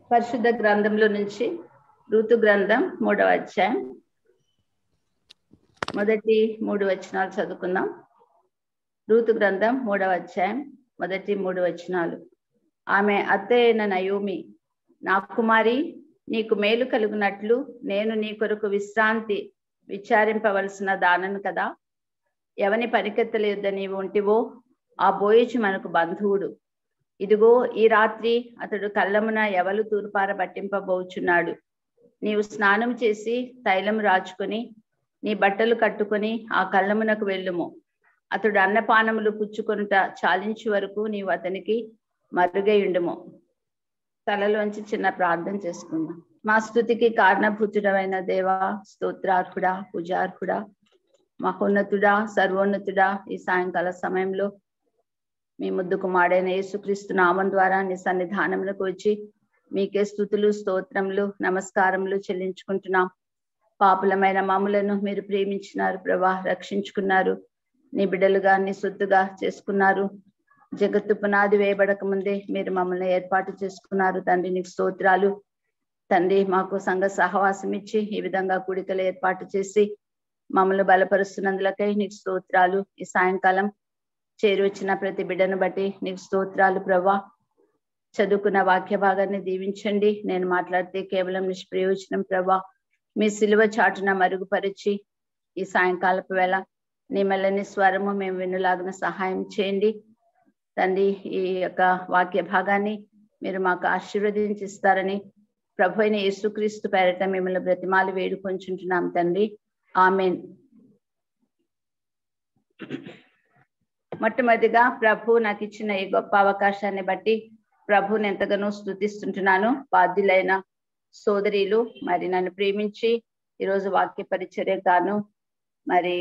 పరిశుద్ధ గ్రంథంలో నుంచి ఋతు గ్రంథం మూడవ అధ్యాయం మొదటి మూడు వచనాలు చదువుకుందాం ఋతు గ్రంథం మూడవ అధ్యాయం మొదటి మూడు వచనాలు ఆమె అత్తే అయిన నయోమి నా కుమారి నీకు మేలు కలుగునట్లు నేను నీ కొరకు విశ్రాంతి విచారింపవలసిన దానను కదా ఎవని పనికెత్తలేదు నీవు ఉంటివో ఆ బోయచు మనకు బంధువుడు ఇదిగో ఈ రాత్రి అతడు కళ్ళమున ఎవలు తూర్పార పట్టింపబోచున్నాడు నీవు స్నానం చేసి తైలం రాచుకొని నీ బట్టలు కట్టుకొని ఆ కళ్ళమునకు వెళ్ళుము అతడు అన్నపానములు పుచ్చుకొనుట చాలించు వరకు నీవు అతనికి మరుగై ఉండుము తలలోంచి చిన్న ప్రార్థన చేసుకుందాం మా స్థుతికి కారణభూతుడమైన దేవా స్తోత్రార్హుడా పూజార్హుడా మహోన్నతుడా సర్వోన్నతుడా ఈ సాయంకాల సమయంలో మీ ముద్దు కుమాడైన యేసుక్రీస్తు నామం ద్వారా నీ సన్నిధానములకు వచ్చి మీకే స్థుతులు స్తోత్రములు నమస్కారములు చెల్లించుకుంటున్నాం పాపులమైన మాములను మీరు ప్రేమించినారు ప్రభా రక్షించుకున్నారు నీ బిడ్డలుగా నీ సొత్తుగా చేసుకున్నారు జగత్తు పునాది వేయబడక ముందే మీరు మమ్మల్ని ఏర్పాటు చేసుకున్నారు తండ్రి నీకు స్తోత్రాలు తండ్రి మాకు సంఘ సహవాసం ఇచ్చి ఈ విధంగా కూడికలు ఏర్పాటు చేసి మమ్మల్ని బలపరుస్తున్నందులకై నీకు స్తోత్రాలు ఈ సాయంకాలం చేరి వచ్చిన ప్రతి బిడ్డను బట్టి నీకు స్తోత్రాలు ప్రభా చదువుకున్న వాక్య భాగాన్ని దీవించండి నేను మాట్లాడితే కేవలం నిష్ప్రయోజనం ప్రభా మీ సిలువ చాటున మరుగుపరిచి ఈ సాయంకాలపు వేళ నీ మెల్లని స్వరము మేము వినులాగిన సహాయం చేయండి తండ్రి ఈ యొక్క వాక్య భాగాన్ని మీరు మాకు ఆశీర్వదించిస్తారని ప్రభు అయిన యేసుక్రీస్తు పేరట మిమ్మల్ని బ్రతిమాలు వేడుకొంచుంటున్నాం తండ్రి ఆమెన్ మొట్టమొదటిగా ప్రభు నాకు ఇచ్చిన ఈ గొప్ప అవకాశాన్ని బట్టి ప్రభుని ఎంతగానో స్థుతిస్తుంటున్నాను బాధ్యులైన సోదరీలు మరి నన్ను ప్రేమించి ఈరోజు వాక్య పరిచర్య గాను మరి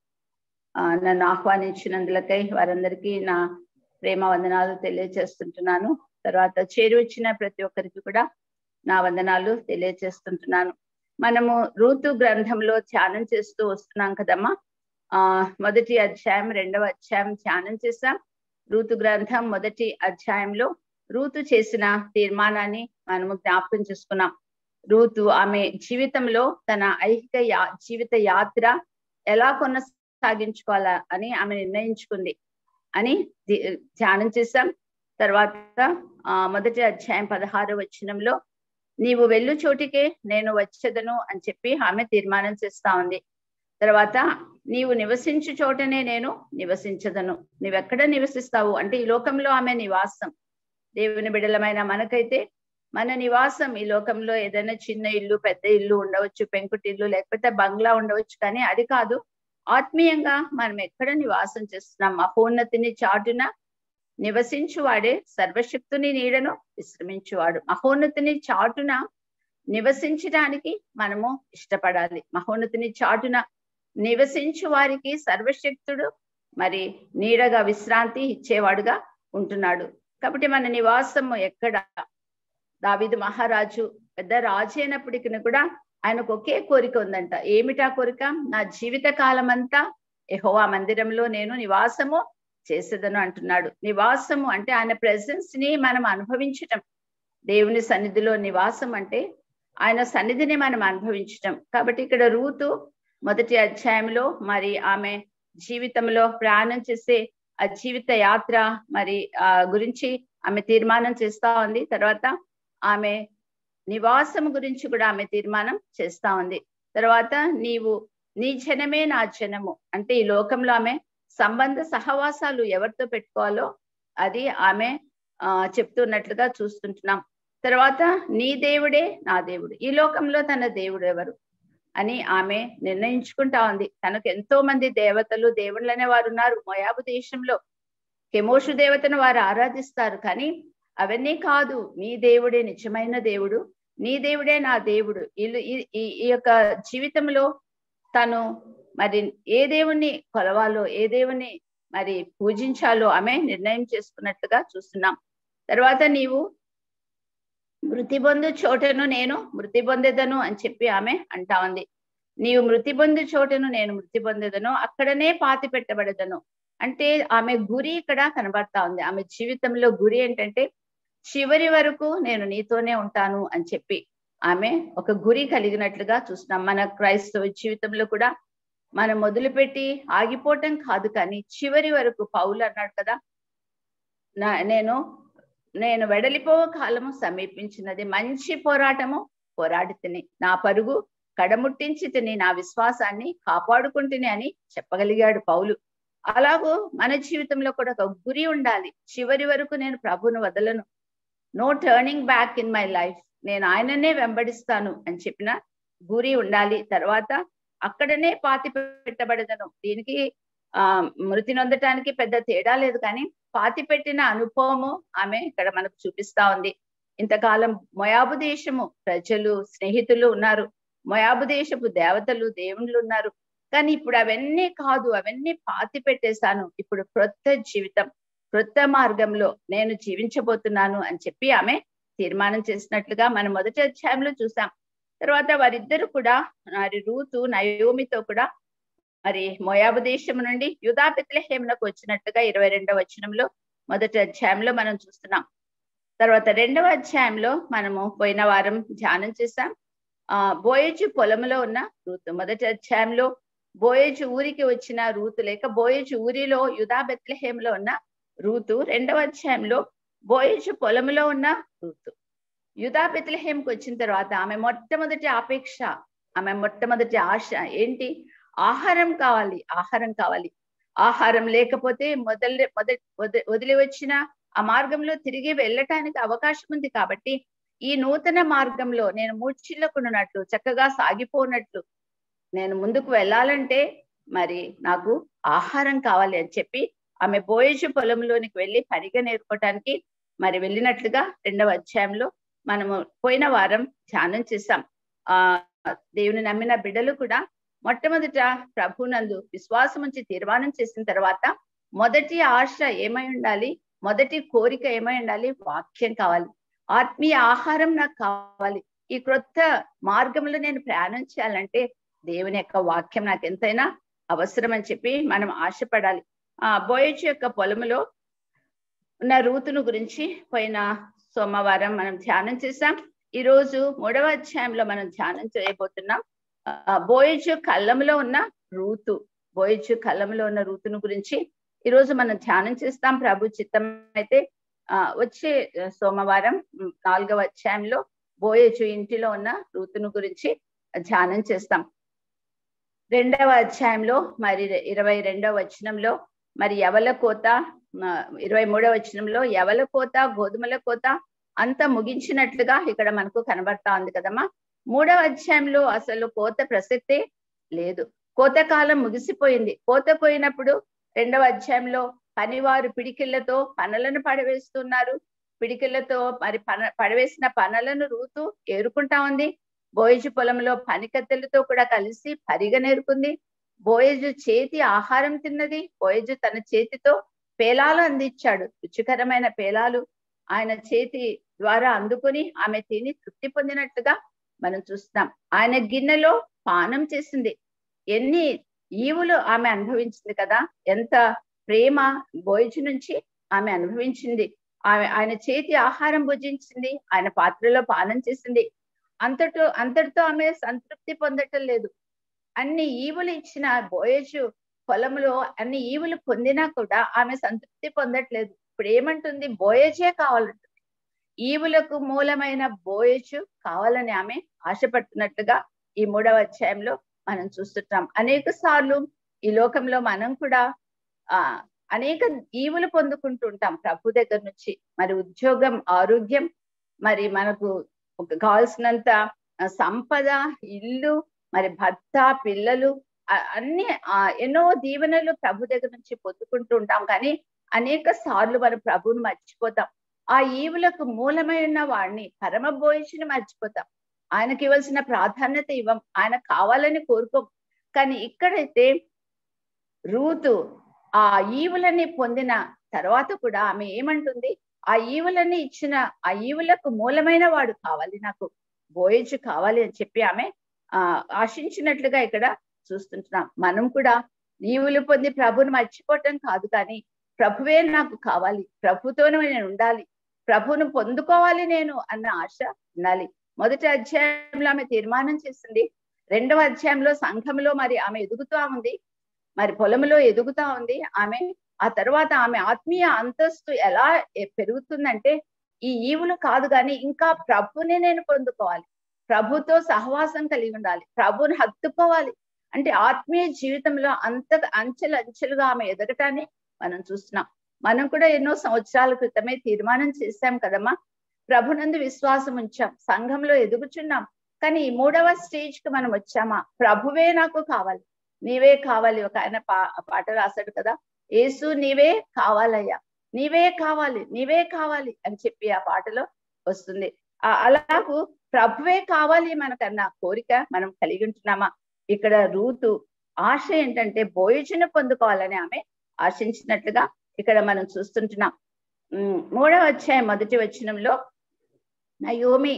నన్ను ఆహ్వానించినందులకై వారందరికీ నా ప్రేమ వందనాలు తెలియజేస్తుంటున్నాను తర్వాత చేరి వచ్చిన ప్రతి ఒక్కరికి కూడా నా వందనాలు తెలియజేస్తుంటున్నాను మనము ఋతు గ్రంథంలో ధ్యానం చేస్తూ వస్తున్నాం కదమ్మా ఆ మొదటి అధ్యాయం రెండవ అధ్యాయం ధ్యానం చేసాం ఋతు గ్రంథం మొదటి అధ్యాయంలో రూతు చేసిన తీర్మానాన్ని మనము జ్ఞాపకం చేసుకున్నాం రూతు ఆమె జీవితంలో తన ఐహిక యా జీవిత యాత్ర ఎలా కొనసాగించుకోవాలా అని ఆమె నిర్ణయించుకుంది అని ధ్యానం చేశాం తర్వాత ఆ మొదటి అధ్యాయం పదహారు వచనంలో నీవు వెళ్ళు చోటికే నేను వచ్చేదను అని చెప్పి ఆమె తీర్మానం చేస్తా ఉంది తర్వాత నీవు నివసించు చోటనే నేను నివసించదను నువ్వెక్కడ నివసిస్తావు అంటే ఈ లోకంలో ఆమె నివాసం దేవుని బిడలమైన మనకైతే మన నివాసం ఈ లోకంలో ఏదైనా చిన్న ఇల్లు పెద్ద ఇల్లు ఉండవచ్చు పెంకుటిల్లు లేకపోతే బంగ్లా ఉండవచ్చు కానీ అది కాదు ఆత్మీయంగా మనం ఎక్కడ నివాసం చేస్తున్నాం మహోన్నతిని చాటున నివసించువాడే సర్వశక్తుని నీడను విశ్రమించువాడు మహోన్నతిని చాటున నివసించడానికి మనము ఇష్టపడాలి మహోన్నతిని చాటున నివసించు వారికి సర్వశక్తుడు మరి నీడగా విశ్రాంతి ఇచ్చేవాడుగా ఉంటున్నాడు కాబట్టి మన నివాసము ఎక్కడ దావిదు మహారాజు పెద్ద రాజు అయినప్పటికీ కూడా ఆయనకు ఒకే కోరిక ఉందంట ఏమిటా కోరిక నా జీవిత కాలం అంతా ఎహోవా మందిరంలో నేను నివాసము చేసేదను అంటున్నాడు నివాసము అంటే ఆయన ప్రెసెన్స్ ని మనం అనుభవించటం దేవుని సన్నిధిలో నివాసం అంటే ఆయన సన్నిధిని మనం అనుభవించటం కాబట్టి ఇక్కడ రూతు మొదటి అధ్యాయంలో మరి ఆమె జీవితంలో ప్రయాణం చేసే ఆ జీవిత యాత్ర మరి ఆ గురించి ఆమె తీర్మానం చేస్తా ఉంది తర్వాత ఆమె నివాసం గురించి కూడా ఆమె తీర్మానం చేస్తా ఉంది తర్వాత నీవు నీ జనమే నా జనము అంటే ఈ లోకంలో ఆమె సంబంధ సహవాసాలు ఎవరితో పెట్టుకోవాలో అది ఆమె ఆ చెప్తున్నట్లుగా చూస్తుంటున్నాం తర్వాత నీ దేవుడే నా దేవుడు ఈ లోకంలో తన దేవుడు ఎవరు అని ఆమె నిర్ణయించుకుంటా ఉంది తనకు ఎంతో మంది దేవతలు దేవుళ్ళనే వారు ఉన్నారు మొయాబు దేశంలో కెమోషు దేవతను వారు ఆరాధిస్తారు కానీ అవన్నీ కాదు నీ దేవుడే నిజమైన దేవుడు నీ దేవుడే నా దేవుడు ఈ యొక్క జీవితంలో తను మరి ఏ దేవుణ్ణి కొలవాలో ఏ దేవుణ్ణి మరి పూజించాలో ఆమె నిర్ణయం చేసుకున్నట్టుగా చూస్తున్నాం తర్వాత నీవు మృతి పొందు చోటను నేను మృతి పొందేదను అని చెప్పి ఆమె అంటా ఉంది నీవు మృతి పొందు చోటను నేను మృతి పొందేదను అక్కడనే పాతి పెట్టబడదను అంటే ఆమె గురి ఇక్కడ కనబడతా ఉంది ఆమె జీవితంలో గురి ఏంటంటే చివరి వరకు నేను నీతోనే ఉంటాను అని చెప్పి ఆమె ఒక గురి కలిగినట్లుగా చూస్తున్నాం మన క్రైస్తవ జీవితంలో కూడా మనం మొదలుపెట్టి ఆగిపోవటం కాదు కానీ చివరి వరకు పౌలు అన్నాడు కదా నా నేను నేను వెడలిపో కాలము సమీపించినది మంచి పోరాటము పోరాడి తిని నా పరుగు కడముట్టించి తిని నా విశ్వాసాన్ని కాపాడుకుంటుని అని చెప్పగలిగాడు పౌలు అలాగూ మన జీవితంలో కూడా ఒక గురి ఉండాలి చివరి వరకు నేను ప్రభును వదలను no turning back in my life నేను ఆయననే వెంబడిస్తాను అని చెప్పిన గురి ఉండాలి తర్వాత అక్కడనే పాతి పెట్టబడదను దీనికి ఆ మృతి నొందటానికి పెద్ద తేడా లేదు కానీ పాతి పెట్టిన అనుభవము ఆమె ఇక్కడ మనకు చూపిస్తా ఉంది ఇంతకాలం మొయాబు దేశము ప్రజలు స్నేహితులు ఉన్నారు మొయాబు దేశపు దేవతలు దేవుళ్ళు ఉన్నారు కానీ ఇప్పుడు అవన్నీ కాదు అవన్నీ పాతి పెట్టేశాను ఇప్పుడు క్రొత్త జీవితం క్రొత్త మార్గంలో నేను జీవించబోతున్నాను అని చెప్పి ఆమె తీర్మానం చేసినట్లుగా మనం మొదటి అధ్యాయంలో చూసాం తర్వాత వారిద్దరు కూడా మరి రూతు నయోమితో కూడా మరి మొయాబు దేశం నుండి యుధా బెత్లహేమునకు వచ్చినట్టుగా ఇరవై రెండవ వచనంలో మొదటి అధ్యాయంలో మనం చూస్తున్నాం తర్వాత రెండవ అధ్యాయంలో మనము పోయిన వారం ధ్యానం చేశాం ఆ బోయజు పొలంలో ఉన్న రూతు మొదటి అధ్యాయంలో బోయజు ఊరికి వచ్చిన రూతు లేక బోయజు ఊరిలో యుధా బెత్లహేములో ఉన్న రూతు రెండవ అధ్యాయంలో బోయజు పొలంలో ఉన్న రూతు యుధా బెత్లహేంకి వచ్చిన తర్వాత ఆమె మొట్టమొదటి ఆపేక్ష ఆమె మొట్టమొదటి ఆశ ఏంటి ఆహారం కావాలి ఆహారం కావాలి ఆహారం లేకపోతే మొదలు మొదటి వదిలి వచ్చిన ఆ మార్గంలో తిరిగి వెళ్ళటానికి అవకాశం ఉంది కాబట్టి ఈ నూతన మార్గంలో నేను మూర్చిల్లకుండానట్లు చక్కగా సాగిపోనట్లు నేను ముందుకు వెళ్ళాలంటే మరి నాకు ఆహారం కావాలి అని చెప్పి ఆమె బోయేజు పొలంలోనికి వెళ్ళి పరిగ నేర్పడానికి మరి వెళ్ళినట్లుగా రెండవ అధ్యాయంలో మనము పోయిన వారం ధ్యానం చేశాం ఆ దేవుని నమ్మిన బిడ్డలు కూడా మొట్టమొదట ప్రభునందు విశ్వాసం ఉంచి తీర్మానం చేసిన తర్వాత మొదటి ఆశ ఏమై ఉండాలి మొదటి కోరిక ఏమై ఉండాలి వాక్యం కావాలి ఆత్మీయ ఆహారం నాకు కావాలి ఈ క్రొత్త మార్గంలో నేను ప్రయాణం చేయాలంటే దేవుని యొక్క వాక్యం నాకు ఎంతైనా అవసరం అని చెప్పి మనం ఆశపడాలి ఆ బోయచు యొక్క పొలములో ఉన్న రూతును గురించి పోయిన సోమవారం మనం ధ్యానం చేసాం ఈ రోజు మూడవ అధ్యాయంలో మనం ధ్యానం చేయబోతున్నాం బోయజు కళ్ళంలో ఉన్న రూతు బోయజు కళ్ళంలో ఉన్న రూతును గురించి ఈ రోజు మనం ధ్యానం చేస్తాం ప్రభు చిత్తం అయితే ఆ వచ్చే సోమవారం నాలుగవ అధ్యాయంలో బోయజు ఇంటిలో ఉన్న రూతును గురించి ధ్యానం చేస్తాం రెండవ అధ్యాయంలో మరి ఇరవై రెండవ వచనంలో మరి ఎవల కోత ఇరవై మూడవ వచనంలో ఎవల కోత గోధుమల కోత అంత ముగించినట్లుగా ఇక్కడ మనకు కనబడతా ఉంది కదమ్మా మూడవ అధ్యాయంలో అసలు కోత ప్రసక్తే లేదు కోత కాలం ముగిసిపోయింది కోత పోయినప్పుడు రెండవ అధ్యాయంలో పనివారు పిడికిళ్లతో పనులను పడవేస్తున్నారు పిడికిళ్లతో మరి పన పడవేసిన పనులను రూతు ఏరుకుంటా ఉంది బోయజు పొలంలో పనికత్తెలతో కూడా కలిసి పరిగనేరుకుంది బోయజు చేతి ఆహారం తిన్నది బోయజు తన చేతితో పేలాలు అందించాడు రుచికరమైన పేలాలు ఆయన చేతి ద్వారా అందుకొని ఆమె తిని తృప్తి పొందినట్టుగా మనం చూస్తున్నాం ఆయన గిన్నెలో పానం చేసింది ఎన్ని ఈవులు ఆమె అనుభవించింది కదా ఎంత ప్రేమ బోయజు నుంచి ఆమె అనుభవించింది ఆమె ఆయన చేతి ఆహారం భుజించింది ఆయన పాత్రలో పానం చేసింది అంతటో అంతటితో ఆమె సంతృప్తి పొందటం లేదు అన్ని ఈవులు ఇచ్చిన బోయజు పొలంలో అన్ని ఈవులు పొందినా కూడా ఆమె సంతృప్తి పొందట్లేదు ఇప్పుడు ఏమంటుంది బోయజే కావాలంటుంది ఈవులకు మూలమైన బోయజు కావాలని ఆమె ఆశపడుతున్నట్టుగా ఈ మూడవ అధ్యాయంలో మనం చూస్తుంటాం అనేక సార్లు ఈ లోకంలో మనం కూడా ఆ అనేక ఈవులు పొందుకుంటుంటాం ప్రభు దగ్గర నుంచి మరి ఉద్యోగం ఆరోగ్యం మరి మనకు కావాల్సినంత సంపద ఇల్లు మరి భర్త పిల్లలు అన్ని ఎన్నో దీవెనలు ప్రభు దగ్గర నుంచి పొందుకుంటూ ఉంటాం కానీ అనేక సార్లు మనం ప్రభువుని మర్చిపోతాం ఆ ఈవులకు మూలమైన వాడిని పరమ బోయిషిని మర్చిపోతాం ఆయనకి ఇవ్వాల్సిన ప్రాధాన్యత ఇవ్వం ఆయన కావాలని కోరుకోం కానీ ఇక్కడైతే రూతు ఆ ఈవులని పొందిన తర్వాత కూడా ఆమె ఏమంటుంది ఆ ఈవులని ఇచ్చిన ఆ ఈవులకు మూలమైన వాడు కావాలి నాకు బోయజు కావాలి అని చెప్పి ఆమె ఆ ఆశించినట్లుగా ఇక్కడ చూస్తుంటున్నాం మనం కూడా ఈవులు పొంది ప్రభుని మర్చిపోవటం కాదు కానీ ప్రభువే నాకు కావాలి ప్రభుతోనే నేను ఉండాలి ప్రభువును పొందుకోవాలి నేను అన్న ఆశ ఉండాలి మొదటి అధ్యాయంలో ఆమె తీర్మానం చేసింది రెండవ అధ్యాయంలో సంఘంలో మరి ఆమె ఎదుగుతా ఉంది మరి పొలంలో ఎదుగుతా ఉంది ఆమె ఆ తర్వాత ఆమె ఆత్మీయ అంతస్తు ఎలా పెరుగుతుందంటే ఈ ఈవులు కాదు కానీ ఇంకా ప్రభుని నేను పొందుకోవాలి ప్రభుతో సహవాసం కలిగి ఉండాలి ప్రభుని హత్తుకోవాలి అంటే ఆత్మీయ జీవితంలో అంత అంచెలు అంచెలుగా ఆమె ఎదగటాన్ని మనం చూస్తున్నాం మనం కూడా ఎన్నో సంవత్సరాల క్రితమే తీర్మానం చేశాం కదమ్మా ప్రభునందు విశ్వాసం ఉంచాం సంఘంలో ఎదుగుచున్నాం కానీ ఈ మూడవ స్టేజ్ కి మనం వచ్చామా ప్రభువే నాకు కావాలి నీవే కావాలి ఒక ఆయన పా పాట రాశాడు కదా ఏసు నీవే కావాలయ్యా నీవే కావాలి నీవే కావాలి అని చెప్పి ఆ పాటలో వస్తుంది అలాగూ ప్రభువే కావాలి మనకన్న కోరిక మనం కలిగి ఉంటున్నామా ఇక్కడ రూతు ఆశ ఏంటంటే భోజన పొందుకోవాలని ఆమె ఆశించినట్లుగా ఇక్కడ మనం చూస్తుంటున్నాం మూడవ అధ్యాయం మొదటి వచనంలో నయోమి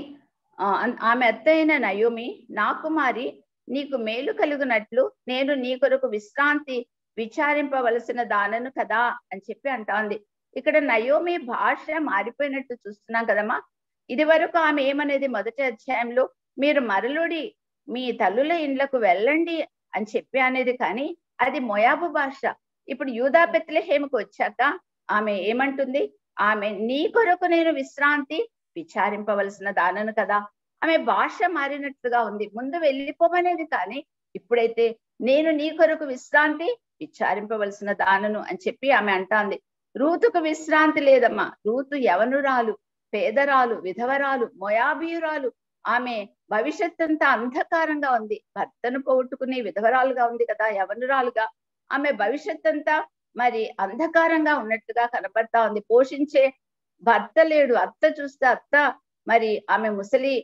ఆమె అత్తైన నయోమి నా కుమారి నీకు మేలు కలుగునట్లు నేను నీ కొరకు విశ్రాంతి విచారింపవలసిన దానను కదా అని చెప్పి అంటోంది ఇక్కడ నయోమి భాష మారిపోయినట్టు చూస్తున్నాం కదమ్మా ఇది వరకు ఆమె ఏమనేది మొదటి అధ్యాయంలో మీరు మరలుడి మీ తల్లుల ఇండ్లకు వెళ్ళండి అని చెప్పి అనేది కానీ అది మొయాబు భాష ఇప్పుడు యూదా బెత్లహేమకు వచ్చాక ఆమె ఏమంటుంది ఆమె నీ కొరకు నేను విశ్రాంతి విచారింపవలసిన దానను కదా ఆమె భాష మారినట్లుగా ఉంది ముందు వెళ్ళిపోమనేది కానీ ఇప్పుడైతే నేను నీ కొరకు విశ్రాంతి విచారింపవలసిన దానను అని చెప్పి ఆమె అంటాంది రూతుకు విశ్రాంతి లేదమ్మా రూతు యవనురాలు పేదరాలు విధవరాలు మొయాబీయురాలు ఆమె భవిష్యత్ అంతా అంధకారంగా ఉంది భర్తను పోగొట్టుకుని విధవరాలుగా ఉంది కదా యవనురాలుగా ఆమె భవిష్యత్ అంతా మరి అంధకారంగా ఉన్నట్టుగా కనబడతా ఉంది పోషించే భర్త లేడు అత్త చూస్తే అత్త మరి ఆమె ముసలి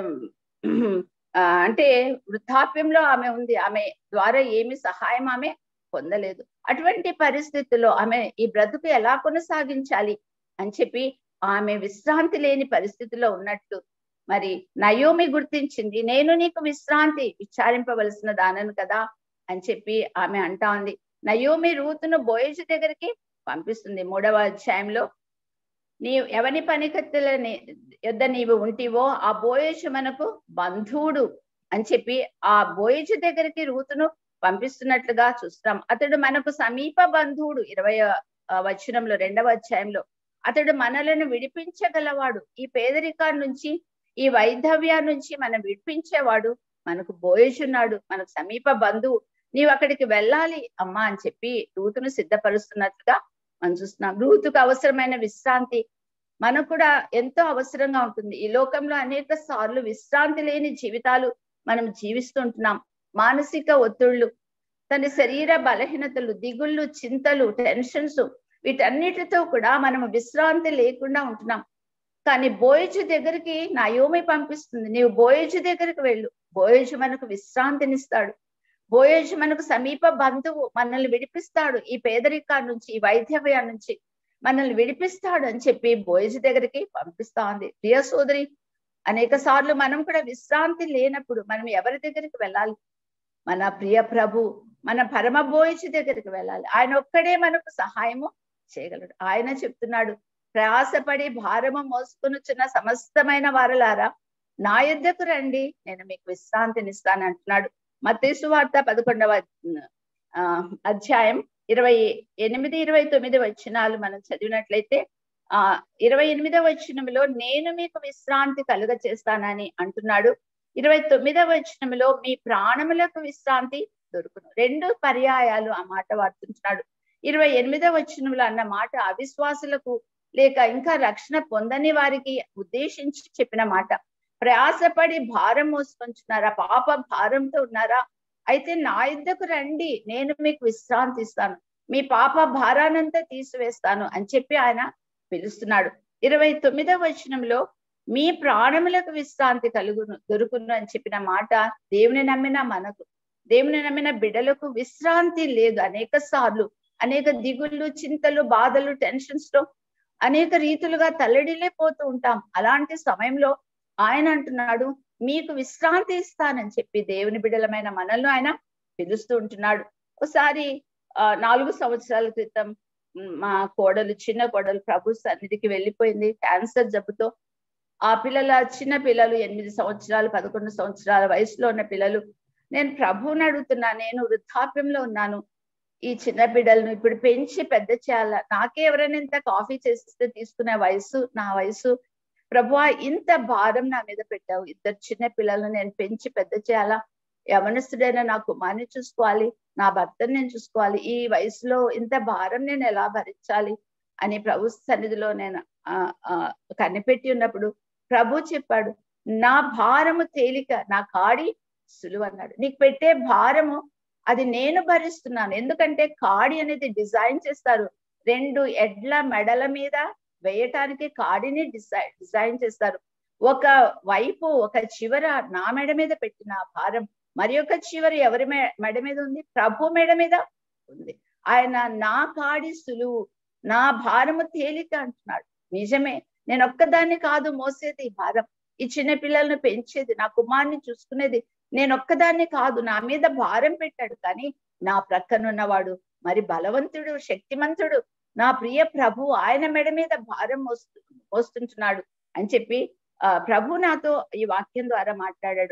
అంటే వృద్ధాప్యంలో ఆమె ఉంది ఆమె ద్వారా ఏమి సహాయం ఆమె పొందలేదు అటువంటి పరిస్థితుల్లో ఆమె ఈ బ్రతుకు ఎలా కొనసాగించాలి అని చెప్పి ఆమె విశ్రాంతి లేని పరిస్థితిలో ఉన్నట్లు మరి నయోమి గుర్తించింది నేను నీకు విశ్రాంతి విచారింపవలసిన దానను కదా అని చెప్పి ఆమె అంటా ఉంది నయోమి రూతును బోయజు దగ్గరికి పంపిస్తుంది మూడవ అధ్యాయంలో నీ ఎవని పనికత్తుల యొద్ద నీవు ఉంటివో ఆ బోయేజు మనకు బంధువుడు అని చెప్పి ఆ బోయేజు దగ్గరికి రూతును పంపిస్తున్నట్లుగా చూస్తాం అతడు మనకు సమీప బంధువుడు ఇరవై వచనంలో రెండవ అధ్యాయంలో అతడు మనలను విడిపించగలవాడు ఈ పేదరికా నుంచి ఈ వైధవ్యా నుంచి మనం విడిపించేవాడు మనకు బోయేజున్నాడు మనకు సమీప బంధువు నీవు అక్కడికి వెళ్ళాలి అమ్మా అని చెప్పి రూతును సిద్ధపరుస్తున్నట్లుగా మనం చూస్తున్నాం రూతుకు అవసరమైన విశ్రాంతి మనకు కూడా ఎంతో అవసరంగా ఉంటుంది ఈ లోకంలో అనేక సార్లు విశ్రాంతి లేని జీవితాలు మనం జీవిస్తుంటున్నాం మానసిక ఒత్తిళ్లు తన శరీర బలహీనతలు దిగుళ్ళు చింతలు టెన్షన్స్ వీటన్నిటితో కూడా మనం విశ్రాంతి లేకుండా ఉంటున్నాం కానీ బోయజు దగ్గరికి నయోమి పంపిస్తుంది నీవు బోయజు దగ్గరికి వెళ్ళు బోయజు మనకు విశ్రాంతినిస్తాడు బోయజు మనకు సమీప బంధువు మనల్ని విడిపిస్తాడు ఈ పేదరికా నుంచి ఈ వైద్యవ్యా నుంచి మనల్ని విడిపిస్తాడు అని చెప్పి బోయజు దగ్గరికి పంపిస్తా ఉంది ప్రియ సోదరి అనేక సార్లు మనం కూడా విశ్రాంతి లేనప్పుడు మనం ఎవరి దగ్గరికి వెళ్ళాలి మన ప్రియ ప్రభు మన పరమ బోయజు దగ్గరికి వెళ్ళాలి ఆయన ఒక్కడే మనకు సహాయము చేయగలడు ఆయన చెప్తున్నాడు ప్రయాసపడి భారము మోసుకొనుచున్న సమస్తమైన వారలారా నా యుద్ధకు రండి నేను మీకు విశ్రాంతినిస్తాను అంటున్నాడు మతేసు వార్త పదకొండవ ఆ అధ్యాయం ఇరవై ఎనిమిది ఇరవై తొమ్మిది వచనాలు మనం చదివినట్లయితే ఆ ఇరవై ఎనిమిదవ వచనంలో నేను మీకు విశ్రాంతి కలుగ చేస్తానని అంటున్నాడు ఇరవై తొమ్మిదవ వచనంలో మీ ప్రాణములకు విశ్రాంతి దొరుకును రెండు పర్యాయాలు ఆ మాట వాడుతుంటున్నాడు ఇరవై ఎనిమిదవ వచనంలో అన్న మాట అవిశ్వాసులకు లేక ఇంకా రక్షణ పొందని వారికి ఉద్దేశించి చెప్పిన మాట ప్రయాసపడి భారం మోసుకొంచున్నారా పాప భారంతో ఉన్నారా అయితే నా యుద్ధకు రండి నేను మీకు విశ్రాంతి ఇస్తాను మీ పాప భారానంతా తీసివేస్తాను అని చెప్పి ఆయన పిలుస్తున్నాడు ఇరవై తొమ్మిదవ వచనంలో మీ ప్రాణములకు విశ్రాంతి కలుగును దొరుకును అని చెప్పిన మాట దేవుని నమ్మిన మనకు దేవుని నమ్మిన బిడ్డలకు విశ్రాంతి లేదు అనేక సార్లు అనేక దిగుళ్ళు చింతలు బాధలు టెన్షన్స్ లో అనేక రీతులుగా తల్లడిల్లే పోతూ ఉంటాం అలాంటి సమయంలో ఆయన అంటున్నాడు మీకు విశ్రాంతి ఇస్తానని చెప్పి దేవుని బిడ్డలమైన మనల్ని ఆయన పిలుస్తూ ఉంటున్నాడు ఒకసారి ఆ నాలుగు సంవత్సరాల క్రితం మా కోడలు చిన్న కోడలు ప్రభు సన్నిధికి వెళ్ళిపోయింది క్యాన్సర్ జబ్బుతో ఆ పిల్లల చిన్న పిల్లలు ఎనిమిది సంవత్సరాలు పదకొండు సంవత్సరాల వయసులో ఉన్న పిల్లలు నేను ప్రభువుని అడుగుతున్నా నేను వృద్ధాప్యంలో ఉన్నాను ఈ చిన్న బిడ్డలను ఇప్పుడు పెంచి పెద్ద చేయాల నాకే ఎవరైనా ఇంత కాఫీ చేసిస్తే తీసుకునే వయసు నా వయసు ప్రభు ఇంత భారం నా మీద పెట్టావు ఇద్దరు చిన్న పిల్లలను నేను పెంచి పెద్ద చేయాలా యవనస్తుడైనా నా కుమార్ని చూసుకోవాలి నా భర్తను నేను చూసుకోవాలి ఈ వయసులో ఇంత భారం నేను ఎలా భరించాలి అని ప్రభు సన్నిధిలో నేను కనిపెట్టి ఉన్నప్పుడు ప్రభు చెప్పాడు నా భారము తేలిక నా కాడి సులువు అన్నాడు నీకు పెట్టే భారము అది నేను భరిస్తున్నాను ఎందుకంటే కాడి అనేది డిజైన్ చేస్తారు రెండు ఎడ్ల మెడల మీద వేయటానికి కాడిని డిజైన్ డిజైన్ చేస్తారు ఒక వైపు ఒక చివర నా మెడ మీద పెట్టిన భారం మరి ఒక చివర ఎవరి మెడ మీద ఉంది ప్రభు మెడ మీద ఉంది ఆయన నా కాడి సులువు నా భారము తేలిక అంటున్నాడు నిజమే నేను ఒక్కదాన్ని కాదు మోసేది భారం ఈ చిన్న పిల్లలను పెంచేది నా కుమార్ని చూసుకునేది నేను ఒక్కదాన్ని కాదు నా మీద భారం పెట్టాడు కానీ నా ప్రక్కనున్నవాడు మరి బలవంతుడు శక్తిమంతుడు నా ప్రియ ప్రభు ఆయన మెడ మీద భారం మోస్తు మోస్తుంటున్నాడు అని చెప్పి ఆ ప్రభు నాతో ఈ వాక్యం ద్వారా మాట్లాడాడు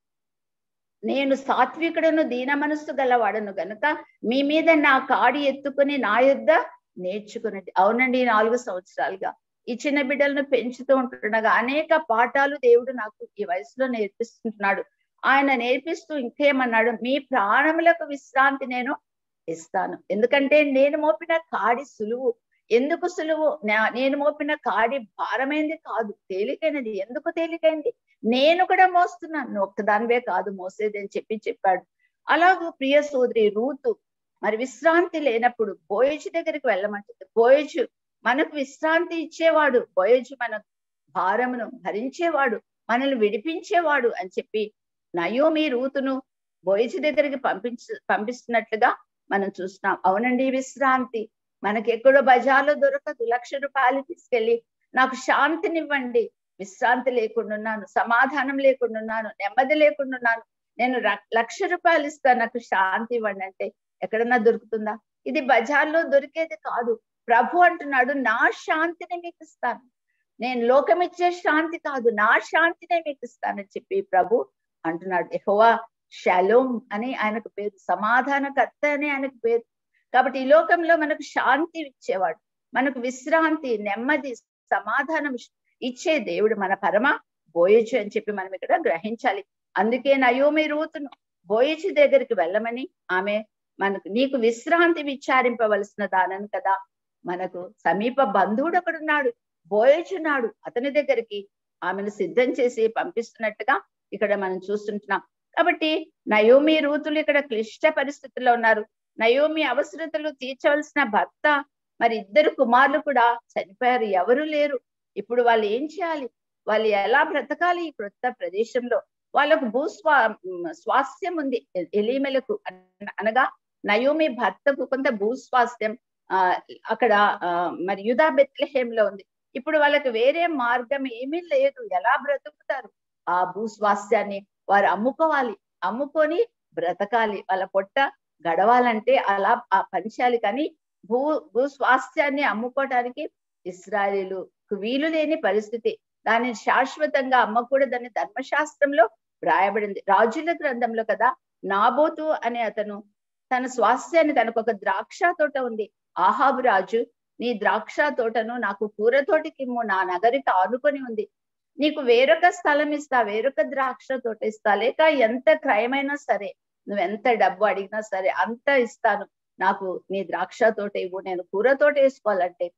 నేను సాత్వికుడను దీన మనస్సు గలవాడను గనుక మీ మీద నా కాడి ఎత్తుకుని నా యుద్ధ నేర్చుకున్నది అవునండి నాలుగు సంవత్సరాలుగా ఈ చిన్న బిడ్డలను పెంచుతూ ఉంటుండగా అనేక పాఠాలు దేవుడు నాకు ఈ వయసులో నేర్పిస్తుంటున్నాడు ఆయన నేర్పిస్తూ ఇంకేమన్నాడు మీ ప్రాణములకు విశ్రాంతి నేను ఇస్తాను ఎందుకంటే నేను మోపిన కాడి సులువు ఎందుకు సులువు నేను మోపిన కాడి భారమైంది కాదు తేలికైనది ఎందుకు తేలికైంది నేను కూడా మోస్తున్నాను నువ్వు ఒక్కదానివే కాదు మోసేది అని చెప్పి చెప్పాడు అలాగూ ప్రియ సోదరి రూతు మరి విశ్రాంతి లేనప్పుడు బోయజు దగ్గరికి వెళ్ళమంటుంది బోయజు మనకు విశ్రాంతి ఇచ్చేవాడు బోయజు మన భారమును భరించేవాడు మనల్ని విడిపించేవాడు అని చెప్పి నయోమి రూతును బోయజు దగ్గరికి పంపించ పంపిస్తున్నట్లుగా మనం చూస్తున్నాం అవునండి విశ్రాంతి మనకి ఎక్కడో బజార్లో దొరకదు లక్ష రూపాయలు తీసుకెళ్ళి నాకు శాంతినివ్వండి విశ్రాంతి లేకుండా ఉన్నాను సమాధానం లేకుండా ఉన్నాను నెమ్మది లేకుండా ఉన్నాను నేను లక్ష రూపాయలు ఇస్తాను నాకు శాంతి ఇవ్వండి అంటే ఎక్కడన్నా దొరుకుతుందా ఇది బజార్లో దొరికేది కాదు ప్రభు అంటున్నాడు నా శాంతిని మీకు ఇస్తాను నేను లోకం ఇచ్చే శాంతి కాదు నా శాంతినే మీకు ఇస్తానని చెప్పి ప్రభు అంటున్నాడు ఎహోవా షలోమ్ అని ఆయనకు పేరు సమాధానకర్త అని ఆయనకు పేరు కాబట్టి ఈ లోకంలో మనకు శాంతి ఇచ్చేవాడు మనకు విశ్రాంతి నెమ్మది సమాధానం ఇచ్చే దేవుడు మన పరమ బోయచు అని చెప్పి మనం ఇక్కడ గ్రహించాలి అందుకే నయోమి రూతును బోయచు దగ్గరికి వెళ్ళమని ఆమె మనకు నీకు విశ్రాంతి విచారింపవలసిన దానను కదా మనకు సమీప బంధువుడు ఒకడున్నాడు బోయచున్నాడు అతని దగ్గరికి ఆమెను సిద్ధం చేసి పంపిస్తున్నట్టుగా ఇక్కడ మనం చూస్తుంటున్నాం కాబట్టి నయోమి రూతులు ఇక్కడ క్లిష్ట పరిస్థితుల్లో ఉన్నారు నయోమి అవసరతలు తీర్చవలసిన భర్త మరి ఇద్దరు కుమారులు కూడా చనిపోయారు ఎవరు లేరు ఇప్పుడు వాళ్ళు ఏం చేయాలి వాళ్ళు ఎలా బ్రతకాలి ఈ క్రొత్త ప్రదేశంలో వాళ్ళకు భూస్వా స్వాస్థ్యం ఉంది ఎలీమెలకు అనగా నయోమి భర్తకు కొంత భూస్వాస్థ్యం ఆ అక్కడ ఆ మరి యుధా బెత్లహేంలో ఉంది ఇప్పుడు వాళ్ళకి వేరే మార్గం ఏమీ లేదు ఎలా బ్రతుకుతారు ఆ భూస్వాస్థ్యాన్ని వారు అమ్ముకోవాలి అమ్ముకొని బ్రతకాలి వాళ్ళ పొట్ట గడవాలంటే అలా ఆ పంచాలి కానీ భూ భూస్వాస్థ్యాన్ని అమ్ముకోవటానికి ఇస్రాయలీలకు వీలు లేని పరిస్థితి దాన్ని శాశ్వతంగా అమ్మకూడదని ధర్మశాస్త్రంలో వ్రాయబడింది రాజుల గ్రంథంలో కదా నాబోతు అనే అతను తన స్వాస్థ్యాన్ని తనకు ఒక ద్రాక్ష తోట ఉంది ఆహాబు రాజు నీ ద్రాక్ష తోటను నాకు కూర తోటికిమ్ము నా నగరికి ఆనుకొని ఉంది నీకు వేరొక స్థలం ఇస్తా వేరొక ద్రాక్ష తోట ఇస్తా లేక ఎంత క్రయమైనా సరే నువ్వు ఎంత డబ్బు అడిగినా సరే అంత ఇస్తాను నాకు నీ ద్రాక్ష తోట ఇవ్వు నేను కూర తోట వేసుకోవాలంటే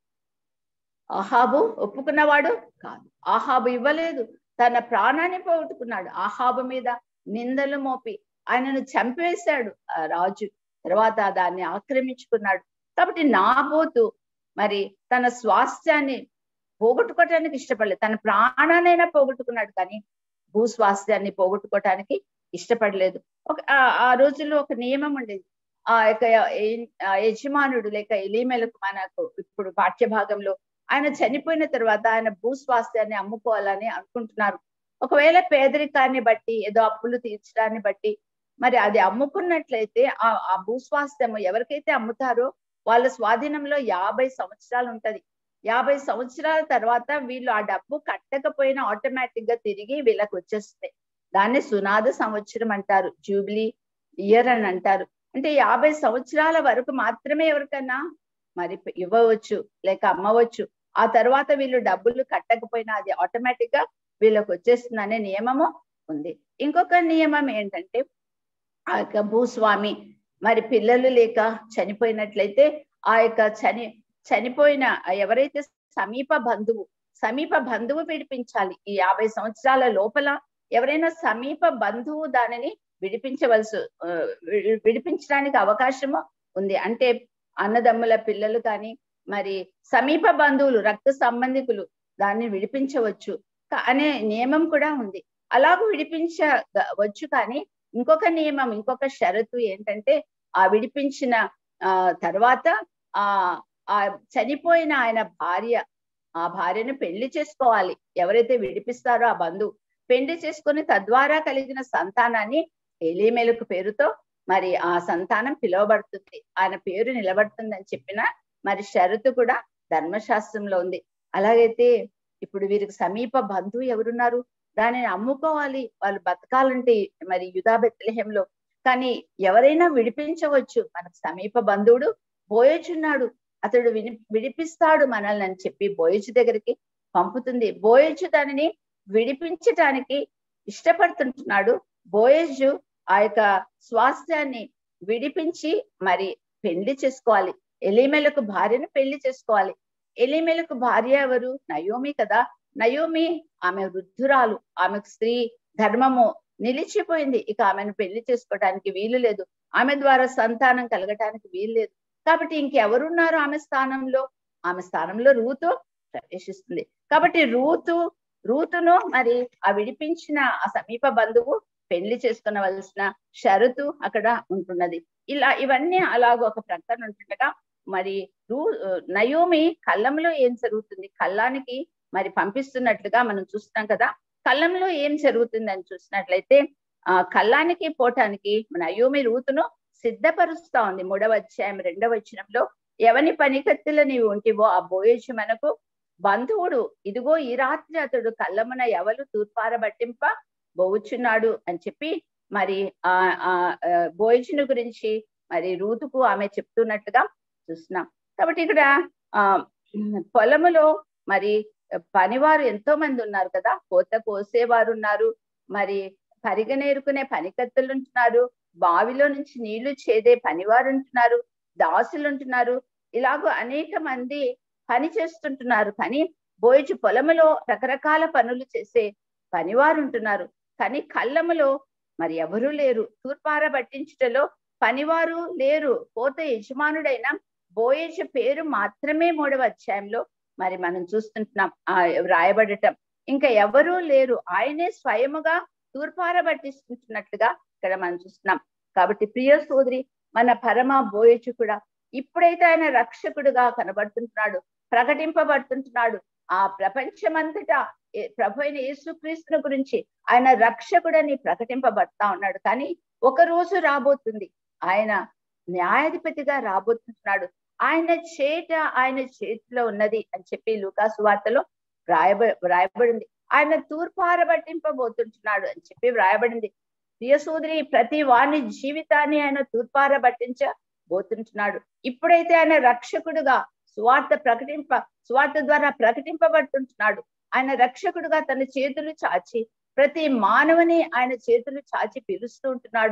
ఆహాబు ఒప్పుకున్నవాడు కాదు ఆహాబు ఇవ్వలేదు తన ప్రాణాన్ని పోగొట్టుకున్నాడు ఆహాబు మీద నిందలు మోపి ఆయనను చంపేశాడు ఆ రాజు తర్వాత దాన్ని ఆక్రమించుకున్నాడు కాబట్టి నాబోతు మరి తన స్వాస్థ్యాన్ని పోగొట్టుకోవటానికి ఇష్టపడలేదు తన ప్రాణానైనా పోగొట్టుకున్నాడు కానీ భూస్వాస్థ్యాన్ని పోగొట్టుకోవటానికి ఇష్టపడలేదు ఒక ఆ రోజుల్లో ఒక నియమం ఉండేది ఆ యొక్క యజమానుడు లేక ఎలీమెలకు మనకు ఇప్పుడు పాఠ్యభాగంలో ఆయన చనిపోయిన తర్వాత ఆయన భూస్వాస్థ్యాన్ని అమ్ముకోవాలని అనుకుంటున్నారు ఒకవేళ పేదరికాన్ని బట్టి ఏదో అప్పులు తీర్చడాన్ని బట్టి మరి అది అమ్ముకున్నట్లయితే ఆ ఆ భూస్వాస్థ్యము ఎవరికైతే అమ్ముతారో వాళ్ళ స్వాధీనంలో యాభై సంవత్సరాలు ఉంటది యాభై సంవత్సరాల తర్వాత వీళ్ళు ఆ డబ్బు కట్టకపోయినా ఆటోమేటిక్ గా తిరిగి వీళ్ళకి వచ్చేస్తుంది దాన్ని సునాద సంవత్సరం అంటారు జూబ్లీ ఇయర్ అని అంటారు అంటే యాభై సంవత్సరాల వరకు మాత్రమే ఎవరికన్నా మరి ఇవ్వవచ్చు లేక అమ్మవచ్చు ఆ తర్వాత వీళ్ళు డబ్బులు కట్టకపోయినా అది ఆటోమేటిక్ గా వీళ్ళకి వచ్చేస్తుంది అనే నియమము ఉంది ఇంకొక నియమం ఏంటంటే ఆ యొక్క భూస్వామి మరి పిల్లలు లేక చనిపోయినట్లయితే ఆ యొక్క చని చనిపోయిన ఎవరైతే సమీప బంధువు సమీప బంధువు విడిపించాలి ఈ యాభై సంవత్సరాల లోపల ఎవరైనా సమీప బంధువు దానిని విడిపించవలసి విడిపించడానికి అవకాశము ఉంది అంటే అన్నదమ్ముల పిల్లలు కానీ మరి సమీప బంధువులు రక్త సంబంధికులు దాన్ని విడిపించవచ్చు అనే నియమం కూడా ఉంది అలాగూ విడిపించవచ్చు కానీ ఇంకొక నియమం ఇంకొక షరతు ఏంటంటే ఆ విడిపించిన ఆ తర్వాత ఆ ఆ చనిపోయిన ఆయన భార్య ఆ భార్యను పెళ్లి చేసుకోవాలి ఎవరైతే విడిపిస్తారో ఆ బంధువు పెళ్లి చేసుకుని తద్వారా కలిగిన సంతానాన్ని ఎలిమెలుకు పేరుతో మరి ఆ సంతానం పిలువబడుతుంది ఆయన పేరు నిలబడుతుంది అని చెప్పిన మరి షరతు కూడా ధర్మశాస్త్రంలో ఉంది అలాగైతే ఇప్పుడు వీరికి సమీప బంధువు ఎవరున్నారు దానిని అమ్ముకోవాలి వాళ్ళు బతకాలంటే మరి యుధా బెత్లహేంలో కానీ ఎవరైనా విడిపించవచ్చు మనకు సమీప బంధువుడు బోయచున్నాడు అతడు విని విడిపిస్తాడు మనల్ని అని చెప్పి బోయచు దగ్గరికి పంపుతుంది బోయచు దానిని విడిపించటానికి ఇష్టపడుతుంటున్నాడు బోయజు ఆ యొక్క స్వాస్థ్యాన్ని విడిపించి మరి పెళ్లి చేసుకోవాలి ఎలిమెలకు భార్యను పెళ్లి చేసుకోవాలి ఎలిమెలకు భార్య ఎవరు నయోమి కదా నయోమి ఆమె వృద్ధురాలు ఆమెకు స్త్రీ ధర్మము నిలిచిపోయింది ఇక ఆమెను పెళ్లి చేసుకోవడానికి వీలు లేదు ఆమె ద్వారా సంతానం కలగటానికి వీలు లేదు కాబట్టి ఇంకెవరున్నారు ఆమె స్థానంలో ఆమె స్థానంలో రూతు ప్రవేశిస్తుంది కాబట్టి రూతు రూతును మరి ఆ విడిపించిన ఆ సమీప బంధువు పెళ్లి చేసుకునవలసిన షరతు అక్కడ ఉంటున్నది ఇలా ఇవన్నీ అలాగ ఒక ప్రకటన ఉంటుండగా మరి రూ నయోమి కళ్ళంలో ఏం జరుగుతుంది కళ్ళానికి మరి పంపిస్తున్నట్లుగా మనం చూస్తున్నాం కదా కళ్ళంలో ఏం జరుగుతుంది అని చూసినట్లయితే ఆ కళ్ళానికి పోటానికి నయోమి రూతును సిద్ధపరుస్తా ఉంది మూడవ అధ్యాయం రెండవ వచనంలో ఎవని పనికత్తులు నీవు ఉంటివో ఆ బోయేజు మనకు బంధువుడు ఇదిగో ఈ రాత్రి అతడు కళ్ళమున ఎవలు తూర్పారబట్టింప బోవుచున్నాడు అని చెప్పి మరి ఆ ఆ బోయజుని గురించి మరి రూతుకు ఆమె చెప్తున్నట్టుగా చూస్తున్నాం కాబట్టి ఇక్కడ ఆ పొలములో మరి పనివారు ఎంతో మంది ఉన్నారు కదా కోత కోసేవారు ఉన్నారు మరి పరిగనేరుకునే పనికత్తులు ఉంటున్నారు బావిలో నుంచి నీళ్లు చేదే పనివారు ఉంటున్నారు దాసులు ఉంటున్నారు ఇలాగో అనేక మంది పని చేస్తుంటున్నారు కానీ బోయచు పొలములో రకరకాల పనులు చేసే పనివారు ఉంటున్నారు కానీ కళ్ళములో మరి ఎవరూ లేరు తూర్పార పట్టించుటలో పనివారు లేరు పోతే యజమానుడైన బోయేజు పేరు మాత్రమే మూడవ అధ్యాయంలో మరి మనం చూస్తుంటున్నాం ఆ రాయబడటం ఇంకా ఎవరూ లేరు ఆయనే స్వయముగా తూర్పార పట్టిస్తున్నట్లుగా ఇక్కడ మనం చూస్తున్నాం కాబట్టి ప్రియ సోదరి మన పరమ బోయచు కూడా ఇప్పుడైతే ఆయన రక్షకుడుగా కనబడుతుంటున్నాడు ప్రకటింపబడుతుంటున్నాడు ఆ ప్రపంచమంతటా ప్రభు అయిన యేసుక్రీస్తుని గురించి ఆయన రక్షకుడని ప్రకటింపబడతా ఉన్నాడు కానీ ఒక రోజు రాబోతుంది ఆయన న్యాయాధిపతిగా రాబోతున్నాడు ఆయన చేట ఆయన చేతిలో ఉన్నది అని చెప్పి లూకాసు వార్తలో వ్రాయబ వ్రాయబడింది ఆయన తూర్పారబట్టింపబోతుంటున్నాడు అని చెప్పి వ్రాయబడింది ప్రియ సోదరి ప్రతి వాణి జీవితాన్ని ఆయన తూర్పారబట్టించబోతుంటున్నాడు ఇప్పుడైతే ఆయన రక్షకుడుగా స్వార్థ ప్రకటింప స్వార్థ ద్వారా ప్రకటింపబడుతుంటున్నాడు ఆయన రక్షకుడుగా తన చేతులు చాచి ప్రతి మానవుని ఆయన చేతులు చాచి పిలుస్తూ ఉంటున్నాడు